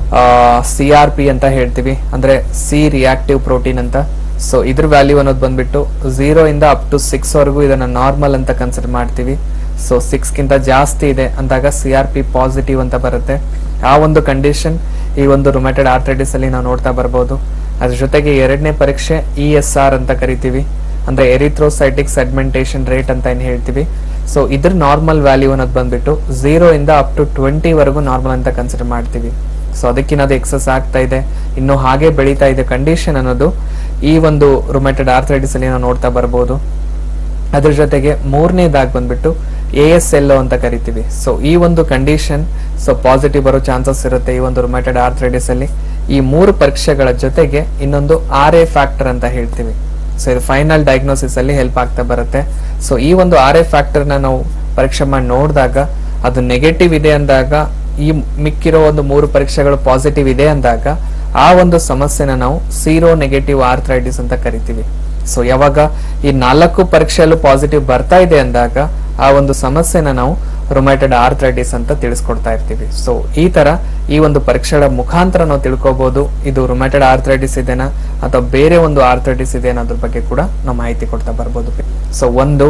Speaker 2: ಸಿ ಆರ್ ಪಿ ಅಂತ ಹೇಳ್ತೀವಿ ಅಂದ್ರೆ ಸಿ ರಿಯಾಕ್ಟಿವ್ ಪ್ರೋಟೀನ್ ಅಂತ ಸೊ ಇದ್ರ ವ್ಯಾಲ್ಯೂ ಅನ್ನೋದು ಬಂದ್ಬಿಟ್ಟು ಝೀರೋ ಇಂದ ಅಪ್ ಟು ಸಿಕ್ಸ್ ವರೆಗೂ ಇದನ್ನ ನಾರ್ಮಲ್ ಅಂತ ಕನ್ಸಿಡರ್ ಮಾಡ್ತೀವಿ ಸೊ ಸಿಕ್ಸ್ ಗಿಂತ ಜಾಸ್ತಿ ಇದೆ ಅಂದಾಗ ಸಿ ಆರ್ ಪಿ ಪಾಸಿಟಿವ್ ಅಂತ ಬರುತ್ತೆ ಆ ಒಂದು ಕಂಡೀಷನ್ ಈ ಒಂದು ರೊಮ್ಯಾಟೆಡ್ ಆರ್ಥ್ರೈಟಿಸ್ ಅಲ್ಲಿ ನಾವು ನೋಡ್ತಾ ಬರ್ಬೋದು ಅದ್ರ ಜೊತೆಗೆ ಎರಡನೇ ಪರೀಕ್ಷೆ ಇ ಎಸ್ ಆರ್ ಅಂತ ಕರಿತೀವಿ ಅಂದ್ರೆ ಎರಿಥ್ರೋಸೈಟಿಕ್ ಸೆಗ್ಮೆಂಟೇಷನ್ ರೇಟ್ ಅಂತ ಏನ್ ಹೇಳ್ತೀವಿ ಸೊ ಇದ್ರ ನಾರ್ಮಲ್ ವ್ಯಾಲ್ಯೂ ಅನ್ನೋದು ಬಂದ್ಬಿಟ್ಟು ಝೀರೋ ಇಂದ ಅಪ್ ಟು ಟ್ವೆಂಟಿ ವರೆಗೂ ನಾರ್ಮಲ್ ಅಂತ ಕನ್ಸಿಡರ್ ಮಾಡ್ತೀವಿ ಸೊ ಅದಕ್ಕಿನ್ನದು ಎಕ್ಸಸ್ ಆಗ್ತಾ ಇದೆ ಇನ್ನು ಹಾಗೆ ಬೆಳೀತಾ ಇದೆ ಕಂಡೀಷನ್ ಅನ್ನೋದು ಈ ಒಂದು ರೊಮ್ಯಾಟೆಡ್ ಆರ್ಥ್ರೈಟಿಸ್ ಅಲ್ಲಿ ನಾವು ನೋಡ್ತಾ ಬರ್ಬೋದು ಅದ್ರ ಜೊತೆಗೆ ಮೂರನೇದಾಗಿ ಬಂದ್ಬಿಟ್ಟು ಎ ಎಸ್ ಎಲ್ ಅಂತ ಕರಿತೀವಿ ಸೊ ಈ ಒಂದು ಕಂಡೀಷನ್ ಸೊ ಪಾಸಿಟಿವ್ ಬರೋ ಚಾನ್ಸಸ್ ಇರುತ್ತೆ ಈ ಒಂದು ರೊಮ್ಯಾಟೆಡ್ ಆರ್ಥ್ರೈಟಿಸ್ ಅಲ್ಲಿ ಈ ಮೂರು ಪರೀಕ್ಷೆಗಳ ಜೊತೆಗೆ ಇನ್ನೊಂದು ಆರ್ ಎ ಫ್ಯಾಕ್ಟರ್ ಅಂತ ಹೇಳ್ತೀವಿ ಸೊ ಇದು ಫೈನಲ್ ಡಯಾಗ್ನೋಸಿಸ್ ಅಲ್ಲಿ ಹೆಲ್ಪ್ ಆಗ್ತಾ ಬರುತ್ತೆ ಸೊ ಈ ಒಂದು ಆರ್ ಎ ಫ್ಯಾಕ್ಟರ್ ನ ನಾವು ಪರೀಕ್ಷೆ ಮಾಡಿ ನೋಡಿದಾಗ ಅದು ನೆಗೆಟಿವ್ ಇದೆ ಅಂದಾಗ ಈ ಮಿಕ್ಕಿರೋ ಒಂದು ಮೂರು ಪರೀಕ್ಷೆಗಳು ಪಾಸಿಟಿವ್ ಇದೆ ಅಂದಾಗ ಆ ಒಂದು ಸಮಸ್ಯೆನ ನಾವು ಸೀರೋ ನೆಗೆಟಿವ್ ಆರ್ಥ್ರೈಟಿಸ್ ಅಂತ ಕರಿತೀವಿ ಸೊ ಯಾವಾಗ ಈ ನಾಲ್ಕು ಪರೀಕ್ಷೆಯಲ್ಲೂ ಪಾಸಿಟಿವ್ ಬರ್ತಾ ಇದೆ ಅಂದಾಗ ಆ ಒಂದು ಸಮಸ್ಯೆನ ನಾವು ರೊಮ್ಯಾಟೆಡ್ ಆರ್ಥ್ರೈಟಿಸ್ ಅಂತ ತಿಳಿಸ್ಕೊಡ್ತಾ ಇರ್ತೀವಿ ಸೊ ಈ ತರ ಈ ಒಂದು ಪರೀಕ್ಷೆಗಳ ಮುಖಾಂತರ ನಾವು ತಿಳ್ಕೊಬಹುದು ಇದು ರೊಮ್ಯಾಟೆಡ್ ಆರ್ಥ್ರೈಟಿಸ್ ಇದೆನಾ ಅಥವಾ ಬೇರೆ ಒಂದು ಆರ್ಥ್ರೈಟಿಸ್ ಇದೆ ಅನ್ನೋದ್ರ ಬಗ್ಗೆ ಕೂಡ ನಾವು ಮಾಹಿತಿ ಕೊಡ್ತಾ ಬರ್ಬೋದು ಸೊ ಒಂದು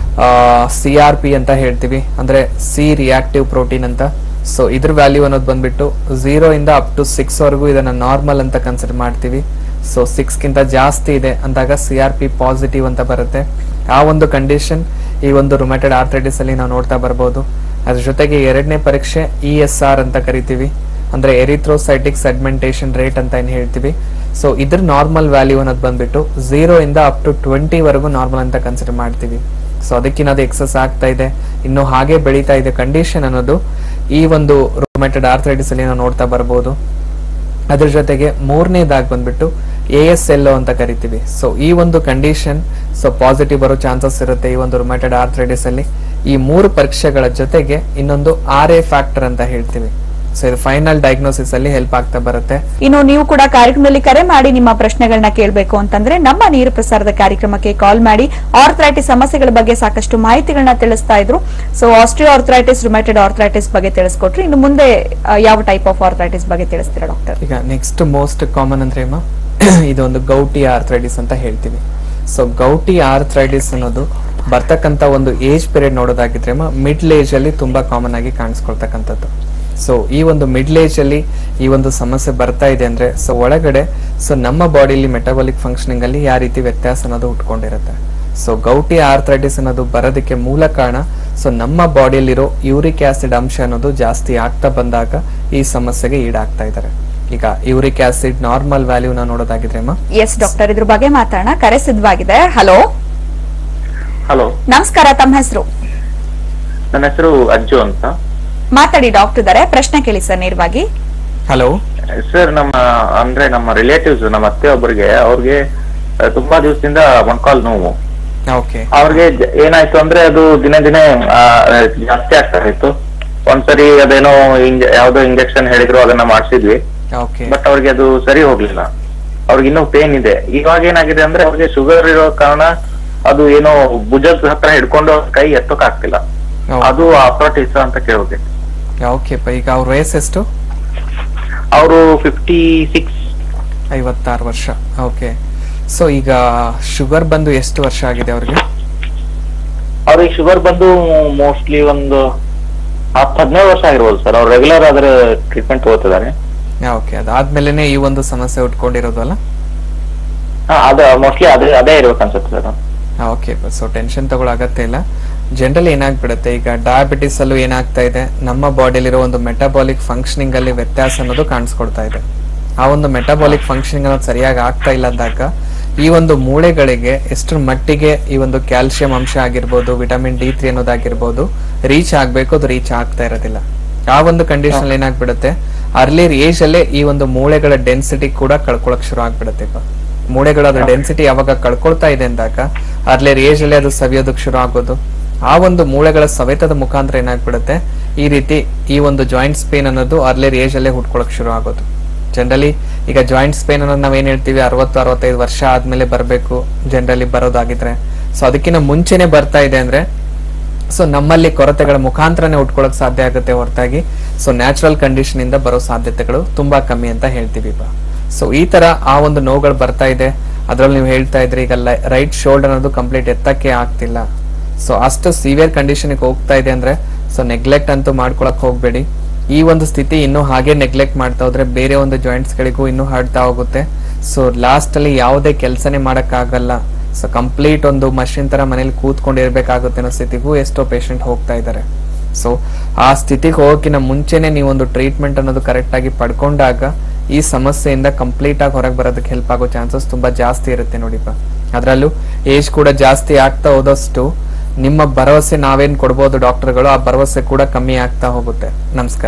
Speaker 2: ಸಿ ಆರ್ ಪಿ ಅಂತ ಹೇಳ್ತೀವಿ ಅಂದ್ರೆ ಸಿ ರಿಯಾಕ್ಟಿವ್ ಪ್ರೋಟೀನ್ ಅಂತ ಸೊ ಇದ್ರ ವ್ಯಾಲ್ಯೂ ಅನ್ನೋದು ಬಂದ್ಬಿಟ್ಟು ಝೀರೋ ಇಂದ ಅಪ್ ಟು ಸಿಕ್ಸ್ ವರೆಗೂ ಇದನ್ನ ನಾರ್ಮಲ್ ಅಂತ ಕನ್ಸಿಡರ್ ಮಾಡ್ತೀವಿ ಸೊ ಸಿಕ್ಸ್ ಗಿಂತ ಜಾಸ್ತಿ ಇದೆ ಅಂದಾಗ ಸಿ ಆರ್ ಪಿ ಪಾಸಿಟಿವ್ ಅಂತ ಬರುತ್ತೆ ಆ ಒಂದು ಕಂಡೀಷನ್ ಈ ಒಂದು ರೊಮ್ಯಾಟೆಡ್ ಆರ್ಥ್ರೈಟಿಸ್ ಅಲ್ಲಿ ನಾವು ನೋಡ್ತಾ ಬರ್ಬೋದು ಅದ್ರ ಜೊತೆಗೆ ಎರಡನೇ ಪರೀಕ್ಷೆ ಇ ಎಸ್ ಆರ್ ಅಂತ ಕರಿತೀವಿ ಅಂದ್ರೆ ಎರಿಥ್ರೋಸೈಟಿಕ್ ಸೆಗ್ಮೆಂಟೇಷನ್ ರೇಟ್ ಅಂತ ಏನ್ ಹೇಳ್ತೀವಿ ಸೊ ಇದ್ರ ನಾರ್ಮಲ್ ವ್ಯಾಲ್ಯೂ ಅನ್ನೋದು ಬಂದ್ಬಿಟ್ಟು ಝೀರೋ ಇಂದ ಅಪ್ ಟು ಟ್ವೆಂಟಿ ವರೆಗೂ ನಾರ್ಮಲ್ ಅಂತ ಕನ್ಸಿಡರ್ ಮಾಡ್ತೀವಿ ಸೊ ಅದಕ್ಕಿನ್ನದು ಎಕ್ಸಸ್ ಆಗ್ತಾ ಇದೆ ಇನ್ನು ಹಾಗೆ ಬೆಳೀತಾ ಇದೆ ಕಂಡೀಷನ್ ಅನ್ನೋದು ಈ ಒಂದು ರೊಮ್ಯಾಟೆಡ್ ಆರ್ಥ್ರೈಟಿಸ್ ಅಲ್ಲಿ ನಾವು ನೋಡ್ತಾ ಬರ್ಬೋದು ಅದ್ರ ಜೊತೆಗೆ ಮೂರನೇದಾಗಿ ಬಂದ್ಬಿಟ್ಟು ಎ ಎಸ್ ಎಲ್ ಅಂತ ಕರಿತೀವಿ ಸೊ ಈ ಒಂದು ಕಂಡೀಷನ್ ಸೊ ಪಾಸಿಟಿವ್ ಬರೋ ಚಾನ್ಸಸ್ ಇರುತ್ತೆ ಈ ಒಂದು ರೊಮ್ಯಾಟೆಡ್ ಆರ್ಥ್ರೈಟಿಸ್ ಅಲ್ಲಿ ಈ ಮೂರು ಪರೀಕ್ಷೆಗಳ ಜೊತೆಗೆ ಇನ್ನೊಂದು ಆರ್ ಎ ಫ್ಯಾಕ್ಟರ್ ಅಂತ ಹೇಳ್ತೀವಿ ಸೊ ಇದು ಫೈನಲ್ ಡಯಾಗ್ನೋಸಿಸ್ ಅಲ್ಲಿ ಹೆಲ್ಪ್ ಆಗ್ತಾ ಬರುತ್ತೆ
Speaker 1: ಇನ್ನು ನೀವು ಕೂಡ ಕಾರ್ಯಕ್ರಮದಲ್ಲಿ ಕರೆ ಮಾಡಿ ನಿಮ್ಮ ಪ್ರಶ್ನೆಗಳನ್ನ ಕೇಳಬೇಕು ಅಂತಂದ್ರೆ ನಮ್ಮ ನೀರು ಪ್ರಸಾರದ ಕಾರ್ಯಕ್ರಮಕ್ಕೆ ಕಾಲ್ ಮಾಡಿ ಆರ್ಥ್ರೈಟಿಸ್ ಸಮಸ್ಯೆಗಳ ಬಗ್ಗೆ ಸಾಕಷ್ಟು ಮಾಹಿತಿಗಳನ್ನ ತಿಳಿಸ್ತಾ ಇದ್ರು so osteo arthritis rheumatoid arthritis ಬಗ್ಗೆ ತಿಳಿಸ್ಕೊಟ್ರು ಇನ್ನು ಮುಂದೆ ಆ, ಯಾವ ಟೈಪ್ ಆಫ್ ಆರ್ಥ್ರೈಟಿಸ್ ಬಗ್ಗೆ ತಿಳಿಸ್ತೀರಾ ಡಾಕ್ಟರ್
Speaker 2: ಈಗ ನೆಕ್ಸ್ಟ್ ಮೋಸ್ಟ್ ಕಾಮನ್ ಅಂದ್ರೆ ಅಮ್ಮ ಇದೊಂದು ಗೌಟಿ ಆರ್ಥ್ರೈಟಿಸ್ ಅಂತ ಹೇಳ್ತೀವಿ ಸೊ ಗೌಟಿ ಆರ್ಥ್ರೈಟಿಸ್ ಅನ್ನೋದು ಬರ್ತಕ್ಕಂತ ಒಂದು ಏಜ್ ಪೀರಿಯಡ್ ನೋಡೋದಾಗಿದ್ರೆ ಅಮ್ಮ ಮಿಡ್ಲ್ ಏಜ್ ಅಲ್ಲಿ ತುಂಬಾ ಕಾಮನ್ ಆಗಿ ಕಾಣಿಸ್ಕೊಳ್ತಕ್ಕಂಥದ್ದು ಸೊ ಈ ಒಂದು ಮಿಡ್ಲ್ ಏಜ್ ಅಲ್ಲಿ ಈ ಒಂದು ಸಮಸ್ಯೆ ಬರ್ತಾ ಇದೆ ಅಂದ್ರೆ ಸೊ ಒಳಗಡೆ ಸೊ ನಮ್ಮ ಬಾಡಿಲಿ ಮೆಟಬಾಲಿಕ್ ಫಂಕ್ಷನಿಂಗ್ ಅಲ್ಲಿ ಯಾವ ರೀತಿ ವ್ಯತ್ಯಾಸ ಅನ್ನೋದು ಉಟ್ಕೊಂಡಿರುತ್ತೆ ಸೊ ಗೌಟಿ ಆರ್ಥ್ರೈಟಿಸ್ ಅನ್ನೋದು ಬರೋದಕ್ಕೆ ಮೂಲ ಕಾರಣ ಸೊ ನಮ್ಮ ಬಾಡಿಯಲ್ಲಿರೋ ಯೂರಿಕ್ ಆಸಿಡ್ ಅಂಶ ಅನ್ನೋದು ಜಾಸ್ತಿ ಆಗ್ತಾ ಬಂದಾಗ ಈ ಸಮಸ್ಯೆಗೆ ಈಡಾಗ್ತಾ ಇದ್ದಾರೆ ಈಗ ಯೂರಿಕ್ ಆಸಿಡ್ ನಾರ್ಮಲ್ ವ್ಯಾಲ್ಯೂನ ನೋಡೋದಾಗಿದ್ರೆ ಅಮ್ಮ
Speaker 1: ಎಸ್ ಡಾಕ್ಟರ್ ಇದ್ರ ಬಗ್ಗೆ ಮಾತಾಡೋಣ ಕರೆ ಸಿದ್ಧವಾಗಿದೆ ಹಲೋ
Speaker 4: ಹಲೋ
Speaker 1: ನಮಸ್ಕಾರ ತಮ್ಮ ಹೆಸರು
Speaker 4: ನನ್ನ ಹೆಸರು ಅಜ್ಜು ಅಂತ
Speaker 1: ಮಾತಾಡಿ ಡಾಕ್ಟರ್ ಇದಾರೆ ಪ್ರಶ್ನೆ ಕೇಳಿ ಸರ್ ನೇರವಾಗಿ
Speaker 2: ಹಲೋ
Speaker 4: ಸರ್ ನಮ್ಮ ಅಂದ್ರೆ ನಮ್ಮ ರಿಲೇಟಿವ್ಸ್ ನಮ್ಮ ಅತ್ತೆ ಒಬ್ಬರಿಗೆ ಅವ್ರಿಗೆ ಆ, ತುಂಬಾ ದಿವಸದಿಂದ ಮೊಣಕಾಲ್ ನೋವು
Speaker 2: ಓಕೆ
Speaker 4: ಅವ್ರಿಗೆ ಜ- ಏನಾಯ್ತು ಅಂದ್ರೆ ಅದು ದಿನೇ ದಿನೇ ಆ, ಜಾಸ್ತಿ ಆಗ್ತಾ ಇತ್ತು ಒಂದ್ಸರಿ ಅದೇನೋ ಇಂಜ ಯಾವ್ದೋ ಇಂಜೆಕ್ಷನ್ ಹೇಳಿದ್ರು ಅದನ್ನ ಮಾಡಿಸಿದ್ವಿ
Speaker 2: ಓಕೆ
Speaker 4: ಬಟ್ ಅವ್ರಿಗೆ ಅದು ಸರಿ ಹೋಗ್ಲಿಲ್ಲ ಅವ್ರಿಗೆ ಇನ್ನೂ ಪೇನ್ ಇದೆ ಇವಾಗ ಏನಾಗಿದೆ ಅಂದ್ರೆ ಅವ್ರಿಗೆ ಶುಗರ್ ಇರೋ ಕಾರಣ ಅದು ಏನೋ ಭುಜದ ಹತ್ರ ಹಿಡ್ಕೊಂಡು ಅವ್ರ್ ಕೈ ಎತ್ತೋಕ್ ಆಗ್ತಿಲ್ಲ ಅದು ಆಪರೇಟಿಸ್ ಅಂತ ಕೇಳ್ಬೇಕು
Speaker 2: ಓಕೆ ಈಗ ಅವ್ರ ವಯಸ್ಸೆಷ್ಟು
Speaker 4: ಅವರು ಫಿಫ್ಟಿ ಸಿಕ್ಸ್
Speaker 2: ಐವತ್ತಾರು ವರ್ಷ ಓಕೆ ಸೊ ಈಗ ಶುಗರ್ ಬಂದು ಎಷ್ಟು ವರ್ಷ ಆಗಿದೆ ಅವ್ರಿಗೆ
Speaker 4: ಅವ್ರಿಗೆ ಶುಗರ್ ಬಂದು ಮೋಸ್ಟ್ಲಿ ಒಂದು ಹತ್ತು ಹದಿನೈದು ವರ್ಷ ಆಗಿರ್ಬೋದು ಸರ್ ಅವ್ರು ರೆಗ್ಯುಲರ್ ಆದ್ರೆ ಟ್ರೀಟ್ಮೆಂಟ್ ತಗೋತಿದ್ದಾರೆ
Speaker 2: ಓಕೆ ಅದಾದ್ಮೇಲೆನೆ ಈ ಒಂದು ಸಮಸ್ಯೆ ಉಟ್ಕೊಂಡಿರೋದು ಅಲ್ಲ
Speaker 4: ಹಾ ಅದ ಮೋಸ್ಟ್ಲಿ ಅದೇ ಅದೇ ಇರ್ಬೇಕು ಅನ್ಸುತ್ತೆ ಸರ್
Speaker 2: ಓಕೆ ಸೊ ಟೆನ್ಷನ್ ತಗೊಳ್ಳೋ ಅಗತ್ಯ ಇಲ್ಲ ಜನರಲಿ ಏನಾಗ್ಬಿಡುತ್ತೆ ಈಗ ಡಯಾಬಿಟಿಸ್ ಅಲ್ಲೂ ಏನಾಗ್ತಾ ಇದೆ ನಮ್ಮ ಬಾಡಿಲಿರೋ ಒಂದು ಮೆಟಬಾಲಿಕ್ ಫಂಕ್ಷನಿಂಗ್ ಅಲ್ಲಿ ವ್ಯತ್ಯಾಸ ಅನ್ನೋದು ಕಾಣಿಸ್ಕೊಡ್ತಾ ಇದೆ ಆ ಒಂದು ಮೆಟಬಾಲಿಕ್ ಫಂಕ್ಷನಿಂಗ್ ಅನ್ನೋದು ಸರಿಯಾಗಿ ಆಗ್ತಾ ಇಲ್ಲ ಅಂದಾಗ ಈ ಒಂದು ಮೂಳೆಗಳಿಗೆ ಎಷ್ಟರ ಮಟ್ಟಿಗೆ ಈ ಒಂದು ಕ್ಯಾಲ್ಸಿಯಂ ಅಂಶ ಆಗಿರ್ಬೋದು ವಿಟಮಿನ್ ಡಿ ತ್ರೀ ಅನ್ನೋದಾಗಿರ್ಬೋದು ರೀಚ್ ಆಗ್ಬೇಕು ಅದು ರೀಚ್ ಆಗ್ತಾ ಇರೋದಿಲ್ಲ ಆ ಒಂದು ಕಂಡೀಷನ್ ಏನಾಗ್ಬಿಡುತ್ತೆ ಅರ್ಲಿಯರ್ ಏಜ್ ಅಲ್ಲೇ ಈ ಒಂದು ಮೂಳೆಗಳ ಡೆನ್ಸಿಟಿ ಕೂಡ ಕಳ್ಕೊಳಕ್ ಶುರು ಆಗ್ಬಿಡುತ್ತೆ ಇವಾಗ ಮೂಳೆಗಳ ಡೆನ್ಸಿಟಿ ಯಾವಾಗ ಕಳ್ಕೊಳ್ತಾ ಇದೆ ಅಂದಾಗ ಅರ್ಲಿಯರ್ ಏಜ್ ಅಲ್ಲಿ ಅದು ಸವಿಯೋದಕ್ಕೆ ಶುರು ಆಗೋದು ಆ ಒಂದು ಮೂಳೆಗಳ ಸವೆತದ ಮುಖಾಂತರ ಏನಾಗ್ಬಿಡುತ್ತೆ ಈ ರೀತಿ ಈ ಒಂದು ಜಾಯಿಂಟ್ಸ್ ಪೇನ್ ಅನ್ನೋದು ಅರ್ಲಿಯರ್ ಏಜ್ ಅಲ್ಲೇ ಹುಟ್ಕೊಳಕ್ ಶುರು ಆಗೋದು ಜನರಲಿ ಈಗ ಜಾಯಿಂಟ್ಸ್ ಪೇನ್ ಅನ್ನೋದು ನಾವ್ ಏನ್ ಹೇಳ್ತೀವಿ ಅರವತ್ತು ಅರವತ್ತೈದು ವರ್ಷ ಆದ್ಮೇಲೆ ಬರಬೇಕು ಜನರಲಿ ಬರೋದಾಗಿದ್ರೆ ಸೊ ಅದಕ್ಕಿಂತ ಮುಂಚೆನೆ ಬರ್ತಾ ಇದೆ ಅಂದ್ರೆ ಸೊ ನಮ್ಮಲ್ಲಿ ಕೊರತೆಗಳ ಮುಖಾಂತರನೇ ಉಟ್ಕೊಳಕ್ ಸಾಧ್ಯ ಆಗುತ್ತೆ ಹೊರತಾಗಿ ಸೊ ನ್ಯಾಚುರಲ್ ಕಂಡೀಷನ್ ಇಂದ ಬರೋ ಸಾಧ್ಯತೆಗಳು ತುಂಬಾ ಕಮ್ಮಿ ಅಂತ ಹೇಳ್ತೀವಿ ಸೊ ಈ ತರ ಆ ಒಂದು ನೋವುಗಳು ಬರ್ತಾ ಇದೆ ಅದ್ರಲ್ಲಿ ನೀವು ಹೇಳ್ತಾ ಇದ್ರಿ ಈಗ ರೈಟ್ ಶೋಲ್ಡರ್ ಅನ್ನೋದು ಕಂಪ್ಲೀಟ್ ಎತ್ತಕ್ಕೆ ಆಗ್ತಿಲ್ಲ ಸೊ ಅಷ್ಟು ಸಿವಿಯರ್ ಕಂಡೀಷನ್ ಹೋಗ್ತಾ ಇದೆ ಅಂದ್ರೆ ಸೊ ನೆಗ್ಲೆಕ್ಟ್ ಅಂತೂ ಮಾಡ್ಕೊಳಕ್ ಹೋಗ್ಬೇಡಿ ಈ ಒಂದು ಸ್ಥಿತಿ ಇನ್ನೂ ಹಾಗೆ ನೆಗ್ಲೆಕ್ಟ್ ಮಾಡ್ತಾ ಹೋದ್ರೆ ಬೇರೆ ಒಂದು ಜಾಯಿಂಟ್ಸ್ ಗಳಿಗೂ ಇನ್ನೂ ಹರಡ್ತಾ ಹೋಗುತ್ತೆ ಸೊ ಲಾಸ್ಟ್ ಅಲ್ಲಿ ಯಾವುದೇ ಕೆಲಸನೇ ಮಾಡಕ್ ಆಗಲ್ಲ ಸೊ ಕಂಪ್ಲೀಟ್ ಒಂದು ಮಷಿನ್ ತರ ಮನೇಲಿ ಕೂತ್ಕೊಂಡಿರ್ಬೇಕಾಗುತ್ತೆ ಅನ್ನೋ ಸ್ಥಿತಿಗೂ ಎಷ್ಟೋ ಪೇಷಂಟ್ ಹೋಗ್ತಾ ಇದ್ದಾರೆ ಸೊ ಆ ಸ್ಥಿತಿಗೆ ಹೋಗೋಕಿನ ಮುಂಚೆನೆ ನೀವು ಒಂದು ಟ್ರೀಟ್ಮೆಂಟ್ ಅನ್ನೋದು ಕರೆಕ್ಟ್ ಆಗಿ ಪಡ್ಕೊಂಡಾಗ ಈ ಸಮಸ್ಯೆಯಿಂದ ಕಂಪ್ಲೀಟ್ ಆಗಿ ಹೊರಗೆ ಬರೋದಕ್ಕೆ ಹೆಲ್ಪ್ ಆಗೋ ಚಾನ್ಸಸ್ ತುಂಬಾ ಜಾಸ್ತಿ ಇರುತ್ತೆ ನೋಡಿಪ್ಪ ಅದರಲ್ಲೂ ಏಜ್ ಕೂಡ ಜಾಸ್ತಿ ಆಗ್ತಾ ಹೋದಷ್ಟು ನಿಮ್ಮ ಭರವಸೆ ನಾವೇನ್ ಕೊಡ್ಬೋದು ಡಾಕ್ಟರ್ಗಳು ಆ ಭರವಸೆ ಕೂಡ ಕಮ್ಮಿ ಆಗ್ತಾ ಹೋಗುತ್ತೆ ನಮಸ್ಕಾರ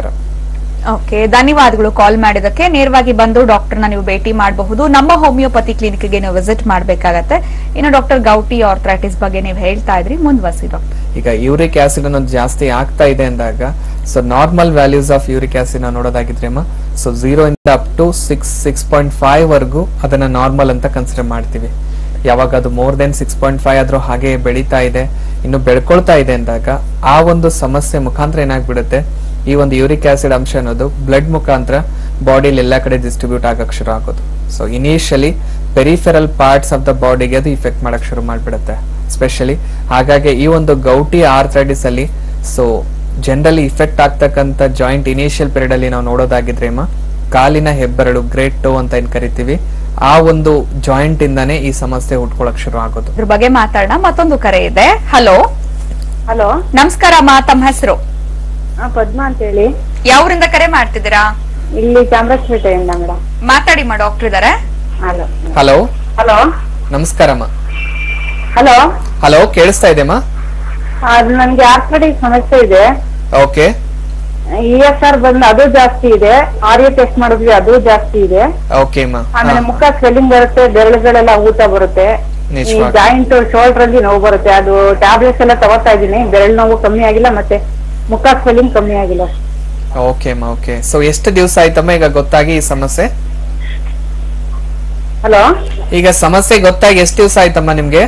Speaker 1: ಓಕೆ ಧನ್ಯವಾದಗಳು ಕಾಲ್ ಮಾಡಿದಕ್ಕೆ ನೇರವಾಗಿ ಬಂದು ಡಾಕ್ಟರ್ನ ನೀವು ಭೇಟಿ ಮಾಡಬಹುದು ನಮ್ಮ ಹೋಮಿಯೋಪತಿ ಕ್ಲಿನಿಕ್ಗೆ ನೀವು ವಿಸಿಟ್ ಮಾಡಬೇಕಾಗತ್ತೆ ಇನ್ನು ಡಾಕ್ಟರ್ ಗೌಟಿ ಆರ್ಥ್ರೈಟಿಸ್ ಬಗ್ಗೆ ನೀವು ಹೇಳ್ತಾ ಇದ್ರಿ ಮುಂದುವರಿಸಿ ಡಾಕ್ಟರ್
Speaker 2: ಈಗ ಯೂರಿಕ್ ಆಸಿಡ್ ಅನ್ನೋದು ಜಾಸ್ತಿ ಆಗ್ತಾ ಇದೆ ಅಂದಾಗ so normal values of uric acid ನಾವು ನೋಡೋದಾಗಿದ್ರೆ ಅಮ್ಮ ಸೊ ಝೀರೋ ಇಂದ up to six six point five ವರ್ಗು ಅದನ್ನ ನಾರ್ಮಲ್ ಅಂತ ಕನ್ಸಿಡರ್ ಮಾಡ್ತೀವಿ ಯಾವಾಗ ಅದು more than six point five ಆದ್ರೂ ಹಾಗೆ ಬೆಳೀತಾ ಇದೆ ಇನ್ನು ಬೆಳ್ಕೊಳ್ತಾ ಇದೆ ಅಂದಾಗ ಆ ಒಂದು ಸಮಸ್ಯೆ ಮುಖಾಂತರ ಏನಾಗ್ಬಿಡುತ್ತೆ ಈ ಒಂದು ಯೂರಿಕ್ ಆಸಿಡ್ ಅಂಶ ಅನ್ನೋದು ಬ್ಲಡ್ ಮುಖಾಂತರ ಬಾಡಿಲಿ ಎಲ್ಲ ಕಡೆ ಡಿಸ್ಟ್ರಿಬ್ಯೂಟ್ ಆಗಕ್ ಶುರು ಆಗೋದು so initially peripheral parts of the ಬಾಡಿಗೆ ಅದು ಇಫೆಕ್ಟ್ ಮಾಡಕ್ ಶುರು ಮಾಡ್ಬಿಡುತ್ತೆ ಸ್ಪೆಷಲಿ ಹಾಗಾಗಿ ಈ ಒಂದು ಗೌಟಿ ಆರ್ಥ್ರೈಟಿಸ್ ಅಲ್ಲಿ ಸೊ ಜನರಲಿ ಇಫೆಕ್ಟ್ ಆಗ್ತಕ್ಕಂಥ ಜಾಯಿಂಟ್ ಇನಿಷಿಯಲ್ ಪೀರಿಯಡ್ ಅಲ್ಲಿ ನಾವು ನೋಡೋದಾಗಿದ್ರೆ ಅಮ್ಮ ಕಾಲಿನ ಹೆಬ್ಬೆರಳು ಗ್ರೇಟ್ ಟೋ ಅಂತ ಏನ್ ಕರಿತೀವಿ ಆ ಒಂದು ಜಾಯಿಂಟ್ ಇಂದಾನೇ ಈ ಸಮಸ್ಯೆ ಹುಟ್ಕೊಳಕ್ ಶುರು ಆಗೋದು
Speaker 1: ಇದ್ರ ಬಗ್ಗೆ ಮಾತಾಡೋಣ ಮತ್ತೊಂದು ಕರೆ ಇದೆ ಹಲೋ
Speaker 3: ಹಲೋ
Speaker 1: ನಮಸ್ಕಾರ ಮಾ ತಮ್ಮ ಹೆಸರು
Speaker 3: ಪದ್ಮಾ ಅಂತ ಹೇಳಿ
Speaker 1: ಯಾವ್ರಿಂದ ಕರೆ ಮಾಡ್ತಿದ್ದೀರಾ
Speaker 3: ಇಲ್ಲಿ ಚಾಮರಾಜಪೇಟೆಯಿಂದ ಮೇಡಮ್
Speaker 1: ಮಾತಾಡಿ ಮಾ ಡಾಕ್ಟರ್ ಇದಾರೆ
Speaker 3: ಹಲೋ
Speaker 2: ಹಲೋ
Speaker 3: ಹಲೋ
Speaker 2: ನಮಸ್ಕಾರಮ್ಮ
Speaker 3: ಹಲೋ
Speaker 2: ಹಲೋ ಕೇಳಿಸ್ತಾ ಇದೆಮ್ಮ
Speaker 3: ಅದು ನನ್ಗೆ ಆರ್ಥ್ರೈಟಿಸ್ ಸಮಸ್ಯೆ ಇದೆ
Speaker 2: ಓಕೆ
Speaker 3: ಇ ಎಸ್ ಆರ್ ಬಂದು ಅದು ಜಾಸ್ತಿ ಇದೆ ಆರ್ ಎ ಟೆಸ್ಟ್ ಮಾಡಿದ್ವಿ ಅದು ಜಾಸ್ತಿ ಇದೆ
Speaker 2: ಓಕೆ ಅಮ್ಮ
Speaker 3: ಆಮೇಲೆ ಮುಖ ಸ್ವೆಲ್ಲಿಂಗ್ ಬರುತ್ತೆ ಬೆರಳುಗಳೆಲ್ಲ ಊತ ಬರುತ್ತೆ ಈ
Speaker 2: ನಿಜವಾಗಿ.
Speaker 3: ಜಾಯಿಂಟ್ ಶೋಲ್ಡರ್ ಅಲ್ಲಿ ನೋವು ಬರುತ್ತೆ ಅದು ಟ್ಯಾಬ್ಲೆಟ್ಸ್ ಎಲ್ಲ ತಗೋತಾ ಇದೀನಿ ಬೆರಳು ನೋವು ಕಮ್ಮಿ ಆಗಿಲ್ಲ ಮತ್ತೆ ಮುಖ ಸ್ವೆಲ್ಲಿಂಗ್ ಕಮ್ಮಿ ಆಗಿಲ್ಲ
Speaker 2: ಓಕೆ ಅಮ್ಮ ಓಕೆ ಸೊ ಎಷ್ಟು ದಿವಸ ಆಯ್ತಮ್ಮ ಈಗ ಗೊತ್ತಾಗಿ ಈ ಸಮಸ್ಯೆ
Speaker 3: ಹಲೋ
Speaker 2: ಈಗ ಸಮಸ್ಯೆ ಗೊತ್ತಾಗಿ ಎಷ್ಟು ದಿವಸ ಆಯ್ತಮ್ಮ ನಿಮ್ಗೆ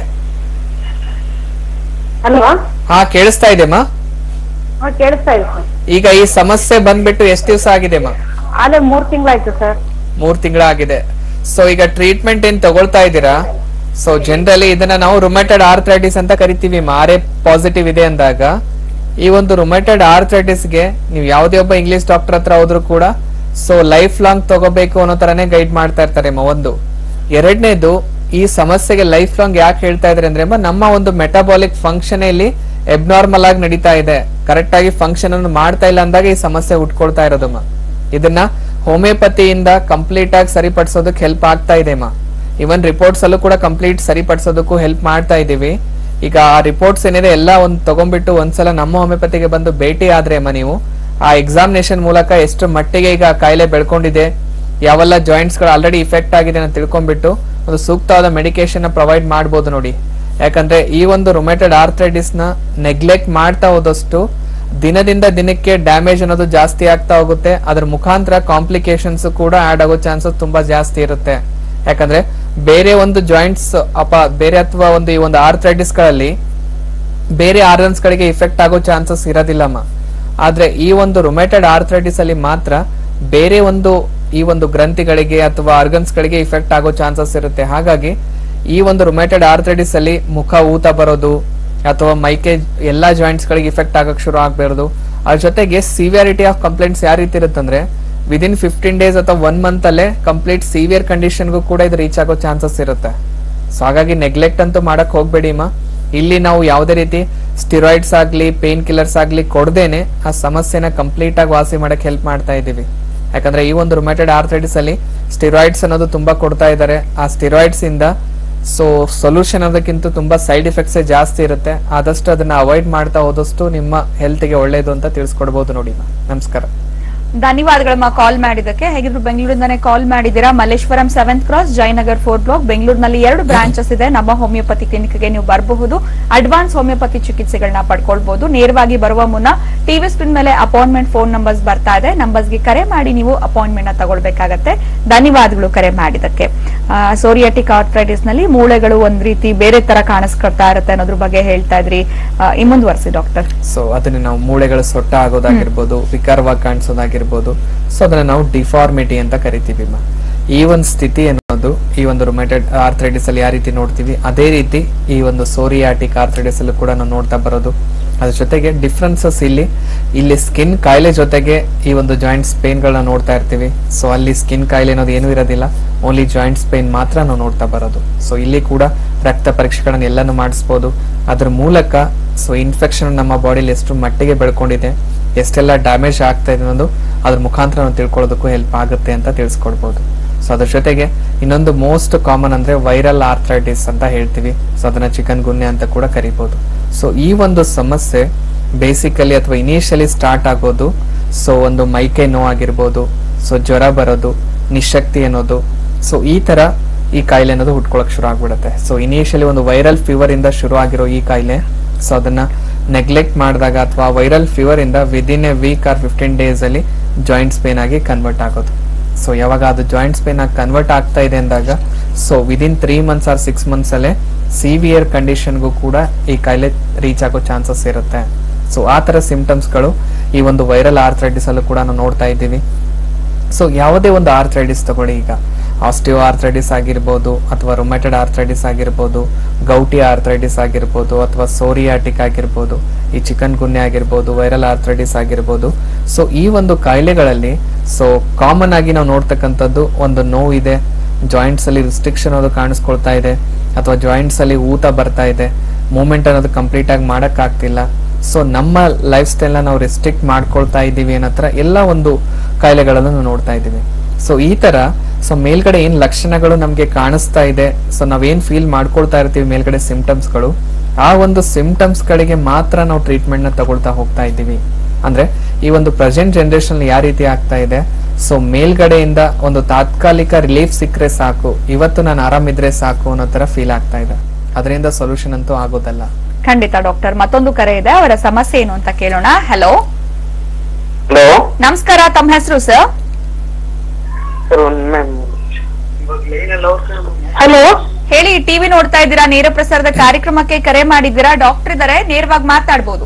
Speaker 3: ಹಲೋ
Speaker 2: ಹಾ ಕೇಳಿಸ್ತಾ ಇದೆಮ್ಮ
Speaker 3: ಕೇಳಿಸ್ತಾ ಇದೆ ಸರ್
Speaker 2: ಈಗ ಈ ಸಮಸ್ಯೆ ಬಂದ್ಬಿಟ್ಟು ಎಷ್ಟು ದಿವಸ ಆಗಿದೆಮ್ಮ
Speaker 3: ಅಲ್ಲೇ ಮೂರ್ ತಿಂಗಳಾಯ್ತು ಸರ್
Speaker 2: ಮೂರ್ ತಿಂಗಳಾಗಿದೆ ಸೊ ಈಗ ಟ್ರೀಟ್ಮೆಂಟ್ ಏನ್ ತಗೊಳ್ತಾ ಇದ್ದೀರಾ ಸೊ ಜನರಲಿ ಇದನ್ನ ನಾವು ರುಮೆಟೆಡ್ ಆರ್ಥ್ರೈಟಿಸ್ ಅಂತ ಕರಿತೀವಿ ಮಾರೆ ಪಾಸಿಟಿವ್ ಇದೆ ಅಂದಾಗ ಈ ಒಂದು ರುಮೆಟೆಡ್ ಗೆ ನೀವು ಯಾವುದೇ ಒಬ್ಬ ಇಂಗ್ಲಿಷ್ ಡಾಕ್ಟರ್ ಹತ್ರ ಹೋದ್ರು ಕೂಡ ಸೊ ಲೈಫ್ ಲಾಂಗ್ ತಗೋಬೇಕು ಅನ್ನೋ ತರನೇ ಗೈಡ್ ಮಾಡ್ತಾ ಇರ್ತಾರೆ ಅಮ್ಮ ಒಂದು ಎರಡನೇದು ಈ ಸಮಸ್ಯೆಗೆ ಲೈಫ್ ಲಾಂಗ್ ಯಾಕೆ ಹೇಳ್ತಾ ಇದ್ರೆ ಅಂದ್ರೆ ಅಮ್ಮ, ನಮ್ಮ ಒಂದು ಮೆಟಾಬಾಲಿಕ್ ಫಂಕ್ಷನ್ ಇಲ್ಲಿ ಎಬ್ನಾರ್ಮಲ್ ಆಗಿ ನಡೀತಾ ಇದೆ ಕರೆಕ್ಟ್ ಆಗಿ ಫಂಕ್ಷನ್ ಅನ್ನು ಮಾಡ್ತಾ ಇಲ್ಲ ಅಂದಾಗ ಈ ಸಮಸ್ಯೆ ಹುಟ್ಕೊಳ್ತಾ ಇರೋದಮ್ಮ ಇದನ್ನ ಹೋಮಿಯೋಪತಿಯಿಂದ ಕಂಪ್ಲೀಟ್ ಆಗಿ ಸರಿಪಡಿಸೋದಕ್ಕೆ ಹೆಲ್ಪ್ ಆಗ್ತಾ ಇದೆ ಅಮ್ಮ ಇವನ್ ರಿಪೋರ್ಟ್ಸ್ ಅಲ್ಲೂ ಕೂಡ ಕಂಪ್ಲೀಟ್ ಸರಿಪಡಿಸೋದಕ್ಕೂ ಹೆಲ್ಪ್ ಮಾಡ್ತಾ ಇದೀವಿ ಈಗ ಆ ರಿಪೋರ್ಟ್ಸ್ ಏನಿದೆ ಎಲ್ಲ ಒಂದ್ ತಗೊಂಡ್ಬಿಟ್ಟು ಒಂದ್ಸಲ ನಮ್ಮ ಹೋಮಿಯೋಪತಿಗೆ ಬಂದು ಭೇಟಿ ಆದ್ರೆ ಅಮ್ಮ ನೀವು ಆ ಎಕ್ಸಾಮಿನೇಷನ್ ಮೂಲಕ ಎಷ್ಟು ಮಟ್ಟಿಗೆ ಈಗ ಆ ಕಾಯಿಲೆ ಬೆಳ್ಕೊಂಡಿದೆ ಯಾವೆಲ್ಲ ಜಾಯಿಂಟ್ಸ್ ಗಳು ಆಲ್ರೆಡಿ ಇಫೆಕ್ಟ್ ಆಗಿದೆ ಅಂತ ತಿಳ್ಕೊಂಡ್ಬಿಟ್ಟು ಒಂದು ಸೂಕ್ತವಾದ ಮೆಡಿಕೇಶನ್ ಪ್ರೊವೈಡ್ ಮಾಡ್ಬೋದು ನೋಡಿ ಯಾಕಂದ್ರೆ ಈ ಒಂದು ರೊಮೆಟೆಡ್ ಆರ್ಥ್ರೈಟಿಸ್ ನ ನೆಗ್ಲೆಕ್ಟ್ ಮಾಡ್ತಾ ಹೋದಷ್ಟು ದಿನದಿಂದ ದಿನಕ್ಕೆ ಡ್ಯಾಮೇಜ್ ಅನ್ನೋದು ಜಾಸ್ತಿ ಆಗ್ತಾ ಹೋಗುತ್ತೆ ಅದ್ರ ಮುಖಾಂತರ ಕಾಂಪ್ಲಿಕೇಶನ್ಸ್ ಕೂಡ ಆಡ್ ಆಗೋ ಚಾನ್ಸಸ್ ತುಂಬಾ ಜಾಸ್ತಿ ಇರುತ್ತೆ ಯಾಕಂದ್ರೆ ಬೇರೆ ಒಂದು ಜಾಯಿಂಟ್ಸ್ ಅಪ ಬೇರೆ ಅಥವಾ ಒಂದು ಈ ಒಂದು ಆರ್ಥ್ರೈಟಿಸ್ ಗಳಲ್ಲಿ ಬೇರೆ ಆರ್ಗನ್ಸ್ ಗಳಿಗೆ ಇಫೆಕ್ಟ್ ಆಗೋ ಚಾನ್ಸಸ್ ಇರೋದಿಲ್ಲಮ್ಮ ಆದ್ರೆ ಈ ಒಂದು ರೊಮೆಟೆಡ್ ಆರ್ಥ್ರೈಟಿಸ್ ಅಲ್ಲಿ ಮಾತ್ರ ಬೇರೆ ಒಂದು ಈ ಒಂದು ಗ್ರಂಥಿಗಳಿಗೆ ಅಥವಾ ಆರ್ಗನ್ಸ್ ಗಳಿಗೆ ಇಫೆಕ್ಟ್ ಆಗೋ ಚಾನ್ಸಸ್ ಇರುತ್ತೆ ಹಾಗಾಗಿ ಈ ಒಂದು ರೊಮೆಟೆಡ್ ಆರ್ಥ್ರೈಟಿಸ್ ಅಲ್ಲಿ ಮುಖ ಊತ ಬರೋದು ಅಥವಾ ಮೈಕೆ ಎಲ್ಲಾ ಜಾಯಿಂಟ್ಸ್ ಗಳಿಗೆ ಇಫೆಕ್ಟ್ ಆಗಕ್ ಶುರು ಆಗ್ಬಿರೋದು ಅದ್ರ ಜೊತೆಗೆ ಸಿವಿಯಾರಿಟಿ ಆಫ್ ಕಂಪ್ಲೇಂಟ್ಸ್ ಯಾವ ರೀತಿ ಇರುತ್ತಂದ್ರೆ ವಿದಿನ್ ಫಿಫ್ಟೀನ್ ಡೇಸ್ ಅಥವಾ ಒನ್ ಮಂತ್ ಅಲ್ಲೇ ಕಂಪ್ಲೀಟ್ ಸಿವಿಯರ್ ಕಂಡೀಷನ್ಗೂ ಕೂಡ ಇದು ರೀಚ್ ಆಗೋ ಚಾನ್ಸಸ್ ಇರುತ್ತೆ ಸೊ ಹಾಗಾಗಿ ನೆಗ್ಲೆಕ್ಟ್ ಅಂತೂ ಮಾಡಕ್ ಹೋಗ್ಬೇಡಿ ಮಾ ಇಲ್ಲಿ ನಾವು ಯಾವುದೇ ರೀತಿ ಸ್ಟಿರಾಯ್ಡ್ಸ್ ಆಗ್ಲಿ ಪೇನ್ ಕಿಲ್ಲರ್ಸ್ ಆಗ್ಲಿ ಕೊಡ್ದೇನೆ ಆ ಸಮಸ್ಯೆನ ಕಂಪ್ಲೀಟ್ ಆಗಿ ವಾಸಿ ಮಾಡಕ್ ಹೆಲ್ಪ್ ಮಾಡ್ತಾ ಇದೀವಿ ಯಾಕಂದ್ರೆ ಈ ಒಂದು ರುಮ್ಯಾಟೆಡ್ ಆರ್ಥರೈಟಿಸ್ ಅಲ್ಲಿ ಸ್ಟಿರಾಯ್ಡ್ಸ್ ಅನ್ನೋದು ತುಂಬಾ ಕೊಡ್ತಾ ಇದ್ದಾರೆ ಆ ಸ್ಟಿರಾಯ್ಡ್ಸ್ ಇಂದ ಸೊ ಸೊಲ್ಯೂಷನ್ ಅದಕ್ಕಿಂತ ತುಂಬಾ ಸೈಡ್ ಎಫೆಕ್ಟ್ಸ್ ಜಾಸ್ತಿ ಇರುತ್ತೆ ಆದಷ್ಟು ಅದನ್ನ ಅವಾಯ್ಡ್ ಮಾಡ್ತಾ ಹೋದಷ್ಟು ನಿಮ್ಮ ಹೆಲ್ತ್ಗೆ ಒಳ್ಳೇದು ಅಂತ ತಿಳಿಸ್ಕೊಡ್ಬೋದು ನೋಡಿ ಮಾ. ನಮಸ್ಕಾರ
Speaker 1: ಧನ್ಯವಾದಗಳಮ್ಮ ಕಾಲ್ ಮಾಡಿದ್ದಕ್ಕೆ ಹೇಗಿದ್ರು ಬೆಂಗಳೂರಿಂದಾನೇ ಕಾಲ್ ಮಾಡಿದ್ದೀರಾ Malleshwaram seventh cross Jayanagar four block ಬೆಂಗಳೂರಿನಲ್ಲಿ ಎರಡು ಬ್ರಾಂಚಸ್ ಇದೆ ನಮ್ಮ ಹೋಮಿಯೋಪತಿ ಕ್ಲಿನಿಕ್ಗೆ ನೀವು ಬರಬಹುದು ಅಡ್ವಾನ್ಸ್ ಹೋಮಿಯೋಪತಿ ಚಿಕಿತ್ಸೆಗಳನ್ನ ಪಡ್ಕೊಳ್ಬಹುದು ನೇರವಾಗಿ ಬರುವ ಮುನ್ನ ಟಿವಿ ಸ್ಕ್ರೀನ್ ಮೇಲೆ ಅಪಾಯಿಂಟ್ಮೆಂಟ್ ಫೋನ್ ನಂಬರ್ಸ್ ಬರ್ತಾ ಇದೆ ನಂಬರ್ಸ್ಗೆ ಕರೆ ಮಾಡಿ ನೀವು ಅಪಾಯಿಂಟ್ಮೆಂಟ್ ನ ತಗೊಳ್ಬೇಕಾಗತ್ತೆ ಧನ್ಯವಾದಗಳು ಕರೆ ಮಾಡಿದ್ದಕ್ಕೆ ಸೋರಿಯಾಟಿಕ್ ಆರ್ಥರೈಟಿಸ್ ನಲ್ಲಿ ಮೂಳೆಗಳು ಒಂದ್ ರೀತಿ ಬೇರೆ ತರ ಕಾಣಿಸ್ಕೊಳ್ತಾ ಇರುತ್ತೆ ಅನ್ನೋದ್ರ ಬಗ್ಗೆ ಹೇಳ್ತಾ ಇದ್ರಿ ಆ, ಈ ಮುಂದುವರಿಸಿ ಡಾಕ್ಟರ್
Speaker 2: ಸೊ ಅದನ್ನ ನಾವು ಮೂಳೆಗಳ ಸೊಟ್ಟ ಆಗೋದಾಗಿರ್ಬೋದು ವಿಕಾರವಾಗಿ ಕಾಣಿಸೋದಾಗಿರ್ಬೋದು ಸೊ ಅದನ್ನ ನಾವು ಡಿಫಾರ್ಮಿಟಿ ಅಂತ ಕರಿತೀವಿ ಮಾ ಈ ಒಂದು ಸ್ಥಿತಿ ಅನ್ನೋದು ಈ ಒಂದು ರೊಮ್ಯಾಟೆಡ್ ಆರ್ಥರೈಟಿಸ್ ಅಲ್ಲಿ ಯಾವ ರೀತಿ ನೋಡ್ತೀವಿ ಅದೇ ರೀತಿ ಈ ಒಂದು ಸೋರಿಯಾಟಿಕ್ ಆರ್ಥರೈಟಿಸ್ ಅಲ್ಲೂ ಕೂಡ ನಾವು ನೋಡ್ತಾ ಬರೋದು ಅದ್ರ ಜೊತೆಗೆ ಡಿಫ್ರೆನ್ಸಸ್ ಇಲ್ಲಿ ಇಲ್ಲಿ ಸ್ಕಿನ್ ಕಾಯಿಲೆ ಜೊತೆಗೆ ಈ ಒಂದು ಜಾಯಿಂಟ್ಸ್ ಪೇನ್ ಗಳನ್ನ ನೋಡ್ತಾ ಇರ್ತೀವಿ ಸೊ ಅಲ್ಲಿ ಸ್ಕಿನ್ ಕಾಯಿಲೆ ಅನ್ನೋದು ಏನೂ ಇರೋದಿಲ್ಲ ಓನ್ಲಿ ಜಾಯಿಂಟ್ಸ್ ಪೇನ್ ಮಾತ್ರ ನಾವು ನೋಡ್ತಾ ಬರೋದು ಸೊ ಇಲ್ಲಿ ಕೂಡ ರಕ್ತ ಪರೀಕ್ಷೆಗಳನ್ನ ಎಲ್ಲಾನು ಮಾಡಿಸ್ಬೋದು ಅದ್ರ ಮೂಲಕ ಸೊ ಇನ್ಫೆಕ್ಷನ್ ನಮ್ಮ ಬಾಡಿಲಿ ಎಷ್ಟು ಮಟ್ಟಿಗೆ ಬೆಳ್ಕೊಂಡಿದೆ ಎಷ್ಟೆಲ್ಲ ಡ್ಯಾಮೇಜ್ ಆಗ್ತಾ ಇದೆ ಅನ್ನೋದು ಅದ್ರ ಮುಖಾಂತರ ನಾವು ತಿಳ್ಕೊಳ್ಳೋದಕ್ಕೂ ಹೆಲ್ಪ್ ಆಗುತ್ತೆ ಅಂತ ತಿಳಿಸ್ಕೊಡ್ಬೋದು ಸೊ ಅದ್ರ ಜೊತೆಗೆ ಇನ್ನೊಂದು ಮೋಸ್ಟ್ ಕಾಮನ್ ಅಂದ್ರೆ ವೈರಲ್ ಆರ್ಥರೈಟಿಸ್ ಅಂತ ಹೇಳ್ತೀವಿ ಸೊ ಅದನ್ನ ಚಿಕನ್ ಗುನ್ನೆ ಅಂತ ಕೂಡ ಕರಿಬಹುದು ಸೊ ಈ ಒಂದು ಸಮಸ್ಯೆ ಬೇಸಿಕಲಿ ಅಥವಾ ಇನಿಷಿಯಲಿ ಸ್ಟಾರ್ಟ್ ಆಗೋದು ಸೊ ಒಂದು ಮೈಕೈ ನೋವಾಗಿರ್ಬೋದು ಸೊ ಜ್ವರ ಬರೋದು ನಿಶಕ್ತಿ ಅನ್ನೋದು ಸೊ ಈ ತರ ಈ ಕಾಯಿಲೆ ಅನ್ನೋದು ಹುಟ್ಕೊಳಕ್ ಶುರು ಆಗ್ಬಿಡುತ್ತೆ ಸೊ ಇನಿಷಿಯಲಿ ಒಂದು ವೈರಲ್ ಫೀವರ್ ಇಂದ ಶುರು ಆಗಿರೋ ಈ ಕಾಯಿಲೆ ಸೊ ಅದನ್ನ ನೆಗ್ಲೆಕ್ಟ್ ಮಾಡಿದಾಗ ಅಥವಾ ವೈರಲ್ ಫೀವರ್ ಇಂದ within a week or fifteen days ಅಲ್ಲಿ ಜಾಯಿಂಟ್ಸ್ ಪೇನ್ ಆಗಿ ಕನ್ವರ್ಟ್ ಆಗೋದು ಸೊ ಯಾವಾಗ ಅದು ಜಾಯಿಂಟ್ಸ್ ಪೇನ್ ಆಗಿ ಕನ್ವರ್ಟ್ ಆಗ್ತಾ ಇದೆ ಅಂದಾಗ so within three months or six months ಅಲ್ಲೇ ಸಿವಿಯರ್ ಕಂಡೀಷನ್ಗೂ ಕೂಡ ಈ ಕಾಯಿಲೆ ರೀಚ್ ಆಗೋ ಚಾನ್ಸಸ್ ಇರುತ್ತೆ ಸೊ ಆ ತರ ಸಿಂಪ್ಟಮ್ಸ್ಗಳು ಈ ಒಂದು ವೈರಲ್ ಆರ್ಥರೈಟಿಸ್ ಅಲ್ಲೂ ಕೂಡ ನಾವು ನೋಡ್ತಾ ಇದ್ದೀವಿ ಸೊ ಯಾವುದೇ ಒಂದು ಆರ್ಥರೈಟಿಸ್ ತಗೊಳ್ಳಿ ಈಗ ಆಸ್ಟಿಯೋ ಆರ್ಥರೈಟಿಸ್ ಆಗಿರ್ಬೋದು ಅಥವಾ ರೊಮ್ಯಾಟೆಡ್ ಆರ್ಥರೈಟಿಸ್ ಆಗಿರ್ಬೋದು ಗೌಟಿ ಆರ್ಥರೈಟಿಸ್ ಆಗಿರ್ಬೋದು ಅಥವಾ ಸೋರಿಯಾಟಿಕ್ ಆಗಿರ್ಬೋದು ಈ ಚಿಕನ್ ಗುನ್ನೆ ಆಗಿರ್ಬೋದು ವೈರಲ್ ಆರ್ಥರೈಟಿಸ್ ಆಗಿರ್ಬೋದು ಸೊ ಈ ಒಂದು ಕಾಯಿಲೆಗಳಲ್ಲಿ ಸೊ ಕಾಮನ್ ಆಗಿ ನಾವು ನೋಡ್ತಕ್ಕಂಥದ್ದು ಒಂದು ನೋವು ಇದೆ ಜಾಯಿಂಟ್ಸ್ ಅಲ್ಲಿ ರಿಸ್ಟ್ರಿಕ್ಷನ್ ಅದು ಕಾಣಿಸ್ಕೊಳ್ತಾ ಇದೆ ಅಥವಾ ಜಾಯಿಂಟ್ಸ್ ಅಲ್ಲಿ ಊತ ಬರ್ತಾ ಇದೆ ಮೂವ್ಮೆಂಟ್ ಅನ್ನೋದು ಕಂಪ್ಲೀಟ್ ಆಗಿ ಮಾಡಕ್ ಆಗ್ತಿಲ್ಲ ಸೊ ನಮ್ಮ ಲೈಫ್ ಸ್ಟೈಲ್ ನಾವು ರೆಸ್ಟ್ರಿಕ್ಟ್ ಮಾಡ್ಕೊಳ್ತಾ ಇದ್ದೀವಿ ಅನ್ನೋ ತರ ಎಲ್ಲ ಒಂದು ಕಾಯಿಲೆಗಳನ್ನು ನಾವು ನೋಡ್ತಾ ಇದ್ದೀವಿ ಸೊ ಈ ತರ ಸೊ ಮೇಲ್ಗಡೆ ಏನ್ ಲಕ್ಷಣಗಳು ನಮ್ಗೆ ಕಾಣಿಸ್ತಾ ಇದೆ ಸೊ ನಾವೇನ್ ಫೀಲ್ ಮಾಡ್ಕೊಳ್ತಾ ಇರ್ತೀವಿ ಮೇಲ್ಗಡೆ ಸಿಂಪ್ಟಮ್ಸ್ ಗಳು ಆ ಒಂದು ಸಿಂಪ್ಟಮ್ಸ್ ಗಳಿಗೆ ಮಾತ್ರ ನಾವು ಟ್ರೀಟ್ಮೆಂಟ್ ನ ತಗೊಳ್ತಾ ಹೋಗ್ತಾ ಇದ್ದೀವಿ ಅಂದ್ರೆ ಈ ಒಂದು ಪ್ರೆಸೆಂಟ್ ಜನರೇಷನ್ ಯಾವ ರೀತಿ ಆಗ್ತಾ ಇದೆ ಸೊ ಮೇಲ್ಗಡೆಯಿಂದ ಒಂದು ತಾತ್ಕಾಲಿಕ ರಿಲೀಫ್ ಸಿಕ್ಕರೆ ಸಾಕು ಇವತ್ತು ನಾನು ಆರಾಮಿದ್ರೆ ಸಾಕು ಅನ್ನೋ ತರ ಫೀಲ್ ಆಗ್ತಾ ಇದೆ ಅದರಿಂದ ಸೊಲ್ಯೂಷನ್ ಅಂತೂ ಆಗೋದಲ್ಲ
Speaker 1: ಖಂಡಿತ ಡಾಕ್ಟರ್ ಮತ್ತೊಂದು ಕರೆ ಇದೆ ಅವರ ಸಮಸ್ಯೆ ಏನು ಅಂತ ಕೇಳೋಣ ಹಲೋ
Speaker 5: ಹಲೋ
Speaker 1: ನಮಸ್ಕಾರ ತಮ್ಮ ಹೆಸರು ಸರ್
Speaker 5: ಸರ್ ಒಂದ್ ಮ್ಯಾಮ್ ಹಲೋ
Speaker 1: ಹೇಳಿ ಟಿವಿ ನೋಡ್ತಾ ಇದ್ದೀರಾ ನೇರ ಪ್ರಸಾರದ ಕಾರ್ಯಕ್ರಮಕ್ಕೆ ಕರೆ ಮಾಡಿದ್ದೀರಾ ಡಾಕ್ಟರ್ ಇದಾರೆ ನೇರವಾಗಿ ಮಾತಾಡ್ಬೋದು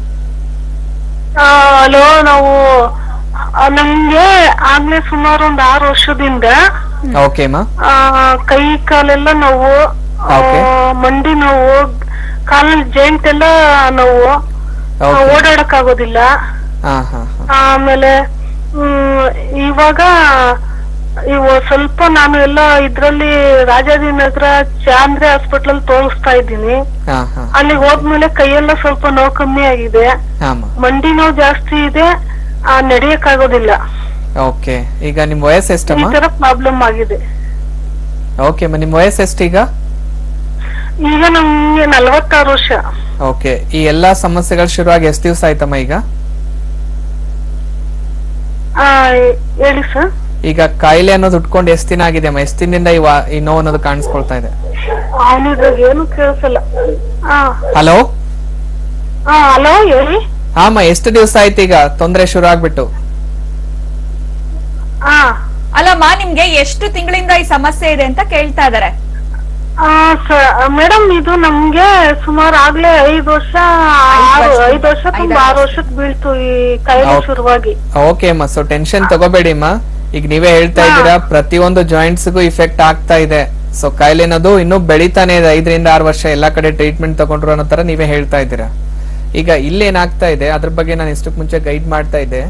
Speaker 5: ಹಲೋ ನಾವು ಆ, ನಮ್ಗೆ ಆಗ್ಲೇ ಸುಮಾರು ಒಂದ್ ಆರು ವರ್ಷದಿಂದ
Speaker 2: ಓಕೆ ಮಾ
Speaker 5: ಆ, ಕೈ ಕಾಲೆಲ್ಲ ನೋವು ಆ,
Speaker 2: Okay.
Speaker 5: ಮಂಡಿ ನೋವು ಕಾಲಲ್ಲಿ ಜಾಯಿಂಟ್ ಎಲ್ಲ ನೋವು ಆ,
Speaker 2: ಓಕೆ
Speaker 5: ಓಡಾಡಕ್ ಆಗೋದಿಲ್ಲ
Speaker 2: ಹಾ ಹಾ ಹಾ
Speaker 5: ಆಮೇಲೆ ಹ್ಮ್, ಇವಾಗ ಇವ ಸ್ವಲ್ಪ ನಾನು ಎಲ್ಲ ಇದ್ರಲ್ಲಿ ರಾಜಾಜಿನಗರ ಚಾಂದ್ರೆ ಹಾಸ್ಪಿಟಲ್ ಅಲ್ಲಿ ತೋರಿಸ್ತಾ ಇದ್ದೀನಿ
Speaker 2: ಹಾ ಹಾ
Speaker 5: ಅಲ್ಲಿಗೆ ಹೋದ್ಮೇಲೆ ಕೈಯೆಲ್ಲ ಸ್ವಲ್ಪ ನೋವು ಕಮ್ಮಿ ಆಗಿದೆ
Speaker 2: ಹಾ ಮಾ
Speaker 5: ಮಂಡಿ ನೋವು ಜಾಸ್ತಿ ಇದೆ ಆ ನಡೆಯಕ್ ಆಗೋದಿಲ್ಲ
Speaker 2: ಓಕೆ ಈಗ ನಿಮ್ ವಯಸ್ಸು
Speaker 5: ಈ
Speaker 2: ಎಷ್ಟಮ್ಮ
Speaker 5: ತರ ಪ್ರಾಬ್ಲಮ್ ಆಗಿದೆ
Speaker 2: ಓಕೆ ಅಮ್ಮ ನಿಮ್ ವಯಸ್ಸು ಎಷ್ಟೀಗ
Speaker 5: ಈಗ ನಮ್ಗೆ ನಲ್ವತ್ತಾರು ವರ್ಷ
Speaker 2: ಓಕೆ ಈ ಎಲ್ಲಾ ಸಮಸ್ಯೆಗಳು ಶುರುವಾಗಿ ಎಷ್ಟು ದಿವಸ ಆಯ್ತಮ್ಮ ಈಗ
Speaker 5: ಆ ಹೇಳಿ ಸರ್
Speaker 2: ಈಗ ಕಾಯಿಲೆ ಅನ್ನೋದು ಉಟ್ಕೊಂಡು ಎಷ್ಟು ದಿನ ಆಗಿದೆ ಅಮ್ಮ ಎಷ್ಟು ದಿನದಿಂದ ಈ ವಾ- ಈ ನೋವು ಅನ್ನೋದು ಕಾಣಿಸ್ಕೊಳ್ತಾ ಇದೆ
Speaker 5: ಅವನಿದ್ರಾಗ ಏನು ಕೇಳಿಸಲ್ಲ ಹಾ
Speaker 2: ಹಲೋ
Speaker 5: ಹಾ ಹಲೋ ಹೇಳಿ
Speaker 2: ಹಾ ಅಮ್ಮ ಎಷ್ಟು ದಿವಸ ಆಯ್ತು ಈಗ ತೊಂದರೆ ಶುರು ಆಗ್ಬಿಟ್ಟು
Speaker 5: ಹಾ
Speaker 1: ಅಲ್ಲಮ್ಮ ನಿಮ್ಗೆ ಎಷ್ಟು ತಿಂಗಳಿಂದ ಈ ಸಮಸ್ಯೆ ಇದೆ ಅಂತ ಕೇಳ್ತಾ ಇದಾರೆ
Speaker 5: ಮೇಡಮ್ ಇದು ನಮ್ಗೆ ಸುಮಾರು ಆಗ್ಲೇ ಐದ್ ವರ್ಷ ಆರು
Speaker 1: ವರ್ಷ.
Speaker 5: ಐದ್ ವರ್ಷ ತುಂಬ
Speaker 1: ಐದಾರು
Speaker 5: ಆರು ವರ್ಷಕ್ ಬೀಳ್ತು ಈ ಕಾಯಿಲೆ
Speaker 2: ಹೌದು.
Speaker 5: ಶುರುವಾಗಿ
Speaker 2: ಓಕೆ ಅಮ್ಮ ಸೊ ಟೆನ್ಷನ್ ತಗೋಬೇಡಿ ಅಮ್ಮ ಈಗ ನೀವೇ ಹೇಳ್ತಾ ಇದ್ದೀರಾ ಪ್ರತಿಯೊಂದು ಜಾಯಿಂಟ್ಸ್ಗೂ ಇಫೆಕ್ಟ್ ಆಗ್ತಾ ಇದೆ ಸೊ ಕಾಯಿಲೆ ಅನ್ನೋದು ಇನ್ನೂ ಬೆಳಿತಾನೆ ಇದೆ ಐದರಿಂದ ಆರು ವರ್ಷ ಎಲ್ಲಾ ಕಡೆ ಟ್ರೀಟ್ಮೆಂಟ್ ತಗೊಂಡ್ರು ಅನ್ನೋ ತರ ನೀವೇ ಹೇಳ್ತಾ ಇದ್ದೀರಾ ಈಗ ಇಲ್ಲಿ ಏನಾಗ್ತಾ ಇದೆ ಅದ್ರ ಬಗ್ಗೆ ನಾನು ಇಷ್ಟಕ್ಕೆ ಮುಂಚೆ ಗೈಡ್ ಮಾಡ್ತಾ ಇದ್ದೆ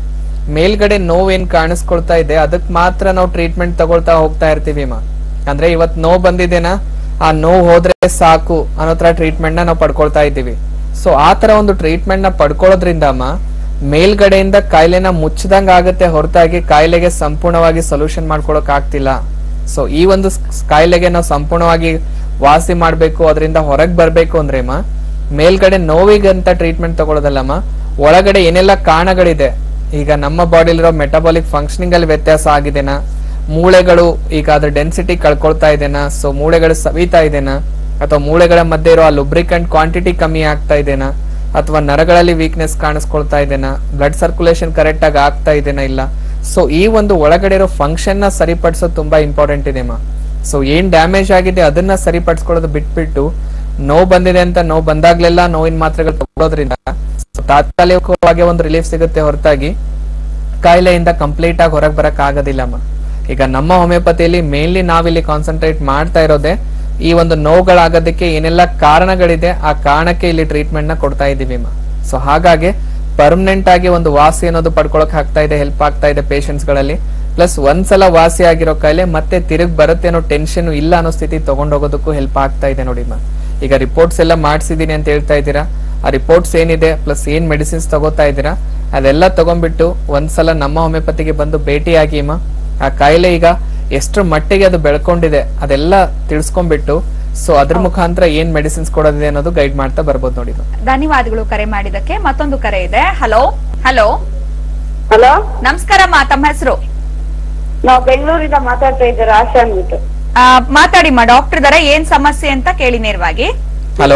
Speaker 2: ಮೇಲ್ಗಡೆ ನೋವೇನ್ ಕಾಣಿಸ್ಕೊಳ್ತಾ ಇದೆ ಅದಕ್ ಮಾತ್ರ ನಾವು ಟ್ರೀಟ್ಮೆಂಟ್ ತಗೊಳ್ತಾ ಹೋಗ್ತಾ ಇರ್ತೀವಿ ಮಾ ಅಂದ್ರೆ ಇವತ್ ನೋವು ಬಂದಿದೆನಾ ಆ ನೋವು ಹೋದ್ರೆ ಸಾಕು ಅನ್ನೋ ತರ ಟ್ರೀಟ್ಮೆಂಟ್ ನ ನಾವು ಪಡ್ಕೊಳ್ತಾ ಇದ್ದೀವಿ ಸೊ ಆ ತರ ಒಂದು ಟ್ರೀಟ್ಮೆಂಟ್ ನ ಪಡ್ಕೊಳ್ಳೋದ್ರಿಂದ ಅಮ್ಮ ಮೇಲ್ಗಡೆಯಿಂದ ಕಾಯಿಲೆನ ಮುಚ್ಚದಂಗ ಆಗುತ್ತೆ ಹೊರತಾಗಿ ಕಾಯಿಲೆಗೆ ಸಂಪೂರ್ಣವಾಗಿ ಸೊಲ್ಯೂಷನ್ ಮಾಡ್ಕೊಳಕ್ ಆಗ್ತಿಲ್ಲ ಸೊ ಈ ಒಂದು ಸ್- ಕಾಯಿಲೆಗೆ ನಾವು ಸಂಪೂರ್ಣವಾಗಿ ವಾಸಿ ಮಾಡ್ಬೇಕು ಅದರಿಂದ ಹೊರಗ್ ಬರ್ಬೇಕು ಅಂದ್ರೆ ಅಮ್ಮ ಮೇಲ್ಗಡೆ ನೋವಿಗಂತ ಟ್ರೀಟ್ಮೆಂಟ್ ತಗೊಳ್ಳೋದಲ್ಲಮ್ಮ ಒಳಗಡೆ ಏನೆಲ್ಲ ಕಾರಣಗಳಿದೆ ಈಗ ನಮ್ಮ ಬಾಡಿಲಿರೋ ಮೆಟಬಾಲಿಕ್ ಫಂಕ್ಷನಿಂಗ್ ಅಲ್ಲಿ ವ್ಯತ್ಯಾಸ ಆಗಿದೆನಾ ಮೂಳೆಗಳು ಈಗ ಅದ್ರ ಡೆನ್ಸಿಟಿ ಕಳ್ಕೊಳ್ತಾ ಇದೆನಾ ಸೊ ಮೂಳೆಗಳು ಸವಿತಾ ಇದೆನಾ ಅಥವಾ ಮೂಳೆಗಳ ಮಧ್ಯೆ ಇರೋ ಆ ಲುಬ್ರಿಕೆಂಟ್ ಕ್ವಾಂಟಿಟಿ ಕಮ್ಮಿ ಆಗ್ತಾ ಇದೆನಾ ಅಥವಾ ನರಗಳಲ್ಲಿ ವೀಕ್ನೆಸ್ ಕಾಣಿಸ್ಕೊಳ್ತಾ ಇದೆನಾ ಬ್ಲಡ್ ಸರ್ಕ್ಯುಲೇಷನ್ ಕರೆಕ್ಟ್ ಆಗಿ ಆಗ್ತಾ ಇದೆನಾ ಇಲ್ಲ ಸೊ ಈ ಒಂದು ಒಳಗಡೆ ಇರೋ ಫಂಕ್ಷನ್ ನ ಸರಿಪಡಿಸೋದು ತುಂಬಾ ಇಂಪಾರ್ಟೆಂಟ್ ಇದೆ ಮಾ ಸೊ ಏನ್ ಡ್ಯಾಮೇಜ್ ಆಗಿದೆ ಅದನ್ನ ಸರಿಪಡಿಸ್ಕೊಳ್ಳೋದು ಬಿಟ್ಬಿಟ್ಟು ನೋವು ಬಂದಿದೆ ಅಂತ ನೋವು ಬಂದಾಗ್ಲೆಲ್ಲ ನೋವಿನ ಮಾತ್ರೆಗಳು ತಗೊಳ್ಳೋದ್ರಿಂದ so ತಾತ್ಕಾಲಿಕವಾಗಿ ಒಂದು ರಿಲೀಫ್ ಸಿಗುತ್ತೆ ಹೊರತಾಗಿ ಕಾಯಿಲೆಯಿಂದ ಕಂಪ್ಲೀಟ್ ಆಗಿ ಹೊರಗೆ ಬರಕ್ ಆಗೋದಿಲ್ಲಮ್ಮ ಈಗ ನಮ್ಮ ಹೋಮಿಯೋಪತಿಯಲ್ಲಿ ಮೇನ್ಲಿ ನಾವಿಲ್ಲಿ ಕಾನ್ಸಂಟ್ರೇಟ್ ಮಾಡ್ತಾ ಇರೋದೇ ಈ ಒಂದು ನೋವುಗಳಾಗೋದಕ್ಕೆ ಏನೆಲ್ಲ ಕಾರಣಗಳಿದೆ ಆ ಕಾರಣಕ್ಕೆ ಇಲ್ಲಿ ಟ್ರೀಟ್ಮೆಂಟ್ ನ ಕೊಡ್ತಾ ಇದೀವಿ ಸೊ ಹಾಗಾಗಿ ಪರ್ಮನೆಂಟ್ ಆಗಿ ಒಂದು ವಾಸಿ ಅನ್ನೋದು ಪಡ್ಕೊಳಕ್ ಆಗ್ತಾ ಇದೆ ಹೆಲ್ಪ್ ಆಗ್ತಾ ಇದೆ ಪೇಷಂಟ್ಸ್ ಗಳಲ್ಲಿ ಪ್ಲಸ್ ಒಂದ್ಸಲ ವಾಸಿ ಆಗಿರೋ ಕಾಯಿಲೆ ಮತ್ತೆ ತಿರುಗ್ ಬರುತ್ತೆ ಅನ್ನೋ ಟೆನ್ಷನ್ ಇಲ್ಲ ಅನ್ನೋ ಸ್ಥಿತಿ ತಗೊಂಡೋಗೋದಕ್ಕೂ ಹೆಲ್ಪ್ ಆಗ್ತಾ ಇದೆ ನೋಡಿ ಮಾ ಈಗ ರಿಪೋರ್ಟ್ಸ್ ಎಲ್ಲ ಮಾಡ್ಸಿದೀನಿ ಅಂತ ಹೇಳ್ತಾ ಇದ್ದೀರಾ ಆ ರಿಪೋರ್ಟ್ಸ್ ಏನಿದೆ ಪ್ಲಸ್ ಏನ್ ಮೆಡಿಸಿನ್ಸ್ ತಗೋತಾ ಇದ್ದೀರಾ ಅದೆಲ್ಲ ತಗೊಂಡ್ಬಿಟ್ಟು ಒಂದ್ಸಲ ನಮ್ಮ ಹೋಮಿಯೋಪತಿಗೆ ಬಂದು ಭೇಟಿಯಾಗಿ ಅಮ್ಮ ಆ ಕಾಯಿಲೆ ಈಗ ಎಷ್ಟರ ಮಟ್ಟಿಗೆ ಅದು ಬೆಳ್ಕೊಂಡಿದೆ ಅದೆಲ್ಲ ತಿಳ್ಸ್ಕೊಂಡ್ಬಿಟ್ಟು ಸೊ ಅದ್ರ ಮುಖಾಂತರ ಏನ್ ಮೆಡಿಸಿನ್ಸ್ ಕೊಡೋದಿದೆ ಅನ್ನೋದು ಗೈಡ್ ಮಾಡ್ತಾ ಬರ್ಬೋದು ನೋಡಿ ma'am.
Speaker 1: ಧನ್ಯವಾದಗಳು ಕರೆ ಮಾಡಿದಕ್ಕೆ ಮತ್ತೊಂದು ಕರೆ ಇದೆ ಹಲೋ ಹಲೋ
Speaker 5: ಹಲೋ
Speaker 1: ನಮಸ್ಕಾರಮ್ಮ ತಮ್ಮ ಹೆಸರು
Speaker 5: ನಾವು ಬೆಂಗಳೂರಿಂದ ಮಾತಾಡ್ತಾ ಇದ್ದಾರೆ ಆಶಾ ಅಂದ್ಬಿಟ್ಟು
Speaker 1: ಮಾತಾಡಿಮ್ಮ ಡಾಕ್ಟರ್ ಇದಾರೆ ಏನ್ ಸಮಸ್ಯೆ ಅಂತ ಕೇಳಿ ನೇರವಾಗಿ
Speaker 2: ಹಲೋ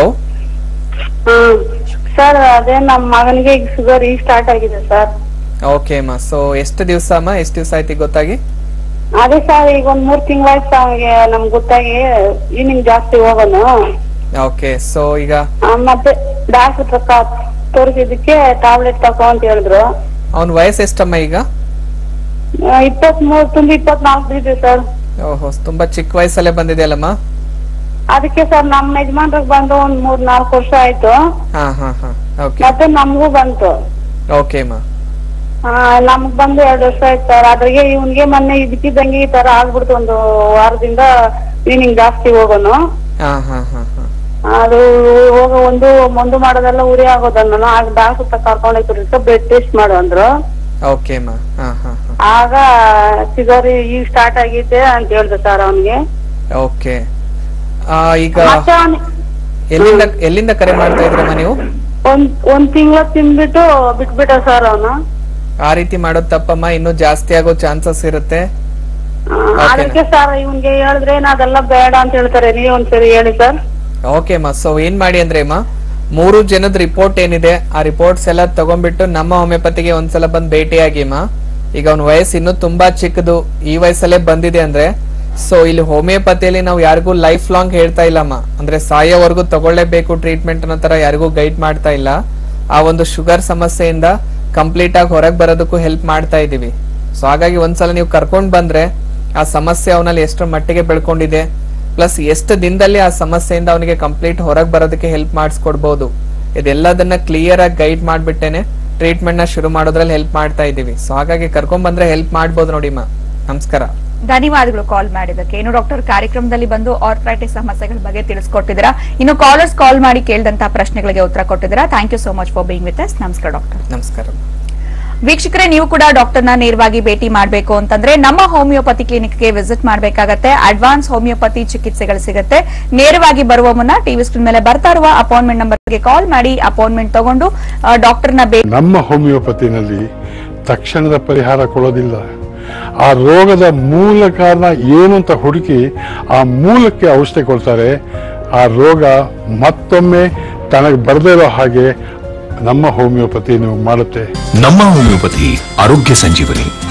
Speaker 5: ಹ್ಮ್ ಸರ್ ಅದೇ ನಮ್ ಮಗನಿಗೆ ಈಗ ಶುಗರ್ ಈಗ ಸ್ಟಾರ್ಟ್ ಆಗಿದೆ ಸರ್
Speaker 2: ಓಕೆ ಅಮ್ಮ ಸೊ ಎಷ್ಟು ದಿವಸ ಅಮ್ಮ ಎಷ್ಟು ದಿವಸ ಆಯ್ತು ಈಗ ಗೊತ್ತಾಗಿ
Speaker 5: ಅದೇ ಸರ್ ಈಗ ಒಂದ್ ಮೂರ್ ತಿಂಗಳಾಯ್ತು ಅವನಿಗೆ ನಮ್ಗೆ ಗೊತ್ತಾಗಿ ಈವ್ನಿಂಗ್ ಜಾಸ್ತಿ ಹೋಗೋನು
Speaker 2: ಓಕೆ ಸೊ ಈಗ
Speaker 5: ಆ, ಮತ್ತೆ ಡಾಕ್ಟರ್ ಹತ್ರ ತೋರಿಸಿದಕ್ಕೆ ಟ್ಯಾಬ್ಲೆಟ್ ತಗೋ ಅಂತ ಹೇಳಿದ್ರು
Speaker 2: ಅವನ ವಯಸ್ಸು ಎಷ್ಟಮ್ಮ ಈಗ
Speaker 5: ಇಪ್ಪತ್ ಮೂರ್ ತುಂಬಿ ಇಪ್ಪತ್ನಾಲ್ಕು ಇದೆ ಸರ್
Speaker 2: ಓಹೋ ತುಂಬಾ ಚಿಕ್ಕ ವಯಸ್ಸಲ್ಲೇ ಬಂದಿದೆ ಅಲ್ಲಮ್ಮ
Speaker 5: ಅದಕ್ಕೆ ಸರ್ ನಮ್ ಯಜಮಾನ್ರಿಗೆ ಬಂದು ಒಂದ್ ಮೂರ್ ನಾಲ್ಕು ವರ್ಷ ಆಯ್ತು
Speaker 2: ಹಾ ಹಾ ಹಾ ಓಕೆ
Speaker 5: ಮತ್ತೆ ನಮಗೂ ಬಂತು
Speaker 2: ಓಕೆ ಅಮ್ಮ
Speaker 5: ಆ, ನಮ್ಗ್ ಬಂದು ಎರಡ್ ವರ್ಷ ಆಯ್ತು ಸರ್ ಅದ್ರಾಗೆ ಇವ್ನ್ಗೆ ಮೊನ್ನೆ ಇದಕ್ಕಿದ್ದಂಗೆ ಈ ತರ ಆಗ್ಬಿಡ್ತು ಒಂದು ವಾರದಿಂದ ಈವ್ನಿಂಗ್ ಜಾಸ್ತಿ ಹೋಗೋನು
Speaker 2: ಹಾ ಹಾ ಹಾ ಹಾ
Speaker 5: ಅದು ಹೋಗ ಒಂದು ಮಂದು ಮಾಡೋದೆಲ್ಲ ಉರಿ ಆಗೋದನ್ನ ಆಗ ಡಾಕ್ಟರ್ ಹತ್ರ ಕರ್ಕೊಂಡು ಹೋಗ್ತಿರ್ತ ಬ್ಲಡ್ ಟೆಸ್ಟ್ ಮಾಡು ಅಂದ್ರು
Speaker 2: ಓಕೆ ಅಮ್ಮ ಹಾ ಹಾ ಹಾ
Speaker 5: ಆಗ ಶುಗರ್ ಈಗ ಸ್ಟಾರ್ಟ್ ಆಗೈತೆ ಅಂತ ಹೇಳ್ದೆ ಸರ್ ಅವನ್ಗೆ
Speaker 2: ಓಕೆ ಈಗ
Speaker 5: ಮತ್ತೆ ಅವ್ನ್
Speaker 2: ಎಲ್ಲಿಂದ ಎಲ್ಲಿಂದ ಕರೆ ಮಾಡ್ತಾ ಇದ್ರಮ್ಮ ನೀವು
Speaker 5: ಒಂದ್ ಒಂದ್ ತಿಂಗಳ ತಿಂದ್ಬಿಟ್ಟು ಬಿಟ್ಬಿಟ್ಟ ಸರ್ ಅವನು
Speaker 2: ಆ ರೀತಿ ಮಾಡೋದ್ ತಪ್ಪಮ್ಮ ಇನ್ನೂ ಜಾಸ್ತಿ ಆಗೋ ಚಾನ್ಸಸ್ ಇರುತ್ತೆ
Speaker 5: ಅದಕ್ಕೆ ಸರ್ ಇವ್ನ್ಗೆ ಹೇಳಿದ್ರೆ ನಾ ಅದೆಲ್ಲ ಬೇಡ ಅಂತ ಹೇಳ್ತಾರೆ ನೀವ್ ಒಂದ್ಸರಿ ಹೇಳಿ ಸರ್
Speaker 2: ಓಕೆ ಅಮ್ಮ ಸೊ ಏನ್ ಮಾಡಿ ಅಂದ್ರೆ ಅಮ್ಮ ಮೂರು ಜನದ ರಿಪೋರ್ಟ್ ಏನಿದೆ ಆ ರಿಪೋರ್ಟ್ಸ್ ಎಲ್ಲ ತಗೊಂಡ್ಬಿಟ್ಟು ನಮ್ಮ ಹೋಮಿಯೋಪತಿಗೆ ಒಂದ್ಸಲ ಬಂದ್ ಭೇಟಿಯಾಗಿ ಅಮ್ಮ ಈಗ ಅವ್ನ ವಯಸ್ಸು ಇನ್ನೂ ತುಂಬಾ ಚಿಕ್ಕದು ಈ ವಯಸ್ಸಲ್ಲೇ ಬಂದಿದೆ ಅಂದ್ರೆ ಸೊ ಇಲ್ಲಿ ಹೋಮಿಯೋಪತಿಯಲ್ಲಿ ನಾವು ಯಾರಿಗೂ ಲೈಫ್ ಲಾಂಗ್ ಹೇಳ್ತಾ ಇಲ್ಲಮ್ಮ ಅಂದ್ರೆ ಸಾಯೋವರೆಗೂ ತಗೊಳ್ಳೇಬೇಕು ಟ್ರೀಟ್ಮೆಂಟ್ ಅನ್ನೋ ತರ ಯಾರಿಗೂ ಗೈಡ್ ಮಾಡ್ತಾ ಇಲ್ಲ ಆ ಒಂದು ಶುಗರ್ ಸಮಸ್ಯೆಯಿಂದ ಕಂಪ್ಲೀಟ್ ಆಗಿ ಹೊರಗೆ ಬರೋದಕ್ಕೂ ಹೆಲ್ಪ್ ಮಾಡ್ತಾ ಇದೀವಿ ಸೊ ಹಾಗಾಗಿ ಒಂದ್ಸಲ ನೀವು ಕರ್ಕೊಂಡ್ ಬಂದ್ರೆ ಆ ಸಮಸ್ಯೆ ಅವನಲ್ಲಿ ಎಷ್ಟರ ಮಟ್ಟಿಗೆ ಬೆಳ್ಕೊಂಡಿದೆ ಪ್ಲಸ್ ಎಷ್ಟು ದಿನದಲ್ಲಿ ಆ ಸಮಸ್ಯೆಯಿಂದ ಅವನಿಗೆ ಕಂಪ್ಲೀಟ್ ಹೊರಗೆ ಬರೋದಕ್ಕೆ ಹೆಲ್ಪ್ ಮಾಡಿಸ್ಕೊಡ್ಬೋದು ಇದೆಲ್ಲದನ್ನ ಕ್ಲಿಯರ್ ಆಗಿ ಗೈಡ್ ಮಾಡ್ಬಿಟ್ಟೇನೆ ಟ್ರೀಟ್ಮೆಂಟ್ ನ ಶುರು ಮಾಡೋದ್ರಲ್ಲಿ ಹೆಲ್ಪ್ ಮಾಡ್ತಾ ಇದೀವಿ ಸೊ ಹಾಗಾಗಿ ಕರ್ಕೊಂಡ್ ಬಂದ್ರೆ ಹೆಲ್ಪ್ ಮಾಡ್ಬೋದು ನೋಡಿ ಮಾ ನಮಸ್ಕಾರ
Speaker 1: ಧನ್ಯವಾದಗಳು ಕಾಲ್ ಮಾಡಿದಕ್ಕೆ ಇನ್ನು ಡಾಕ್ಟರ್ ಕಾರ್ಯಕ್ರಮದಲ್ಲಿ ಬಂದು ಆರ್ಥ್ರೈಟಿಸ್ ಸಮಸ್ಯೆಗಳ ಬಗ್ಗೆ ತಿಳಿಸ್ಕೊಟ್ಟಿದ್ದೀರಾ ಇನ್ನು ಕಾಲರ್ಸ್ ಕಾಲ್ ಮಾಡಿ ಕೇಳಿದಂತಹ ಪ್ರಶ್ನೆಗಳಿಗೆ ಉತ್ತರ ಕೊಟ್ಟಿದ್ದೀರಾ thank you so much for being with us ನಮಸ್ಕಾರ ಡಾಕ್ಟರ್
Speaker 2: ನಮಸ್ಕಾರ
Speaker 1: ವೀಕ್ಷಕರೇ ನೀವು ಕೂಡ ಡಾಕ್ಟರ್ನ ನೇರವಾಗಿ ಭೇಟಿ ಮಾಡಬೇಕು ಅಂತಂದ್ರೆ ನಮ್ಮ ಹೋಮಿಯೋಪತಿ ಕ್ಲಿನಿಕ್ಗೆ ವಿಸಿಟ್ ಮಾಡಬೇಕಾಗತ್ತೆ ಅಡ್ವಾನ್ಸ್ ಹೋಮಿಯೋಪತಿ ಚಿಕಿತ್ಸೆಗಳು ಸಿಗುತ್ತೆ ನೇರವಾಗಿ ಬರುವ ಮುನ್ನ ಟಿವಿ ಸ್ಕ್ರೀನ್ ಮೇಲೆ ಬರ್ತಾ ಇರುವ ಅಪಾಯಿಂಟ್ಮೆಂಟ್ ನಂಬರ್ಗೆ ಕಾಲ್ ಮಾಡಿ ಅಪಾಯಿಂಟ್ಮೆಂಟ್ ತಗೊಂಡು ಆ, ಡಾಕ್ಟರ್ನ ಭೇಟಿ
Speaker 6: ನಮ್ಮ ಹೋಮಿಯೋಪತಿನಲ್ಲಿ ತಕ್ಷಣದ ಪರಿಹಾರ ಕೊಡೋದಿಲ್ಲ ಆ ರೋಗದ ಮೂಲ ಕಾರಣ ಏನು ಅಂತ ಹುಡುಕಿ ಆ ಮೂಲಕ್ಕೆ ಔಷಧಿ ಕೊಡ್ತಾರೆ ಆ ರೋಗ ಮತ್ತೊಮ್ಮೆ ತನಗೆ ಬರದೇ ಇರೋ ಹಾಗೆ ನಮ್ಮ ಹೋಮಿಯೋಪತಿ ನೀವು ಮಾಡುತ್ತೆ
Speaker 7: ನಮ್ಮ ಹೋಮಿಯೋಪತಿ ಆರೋಗ್ಯ ಸಂಜೀವನಿ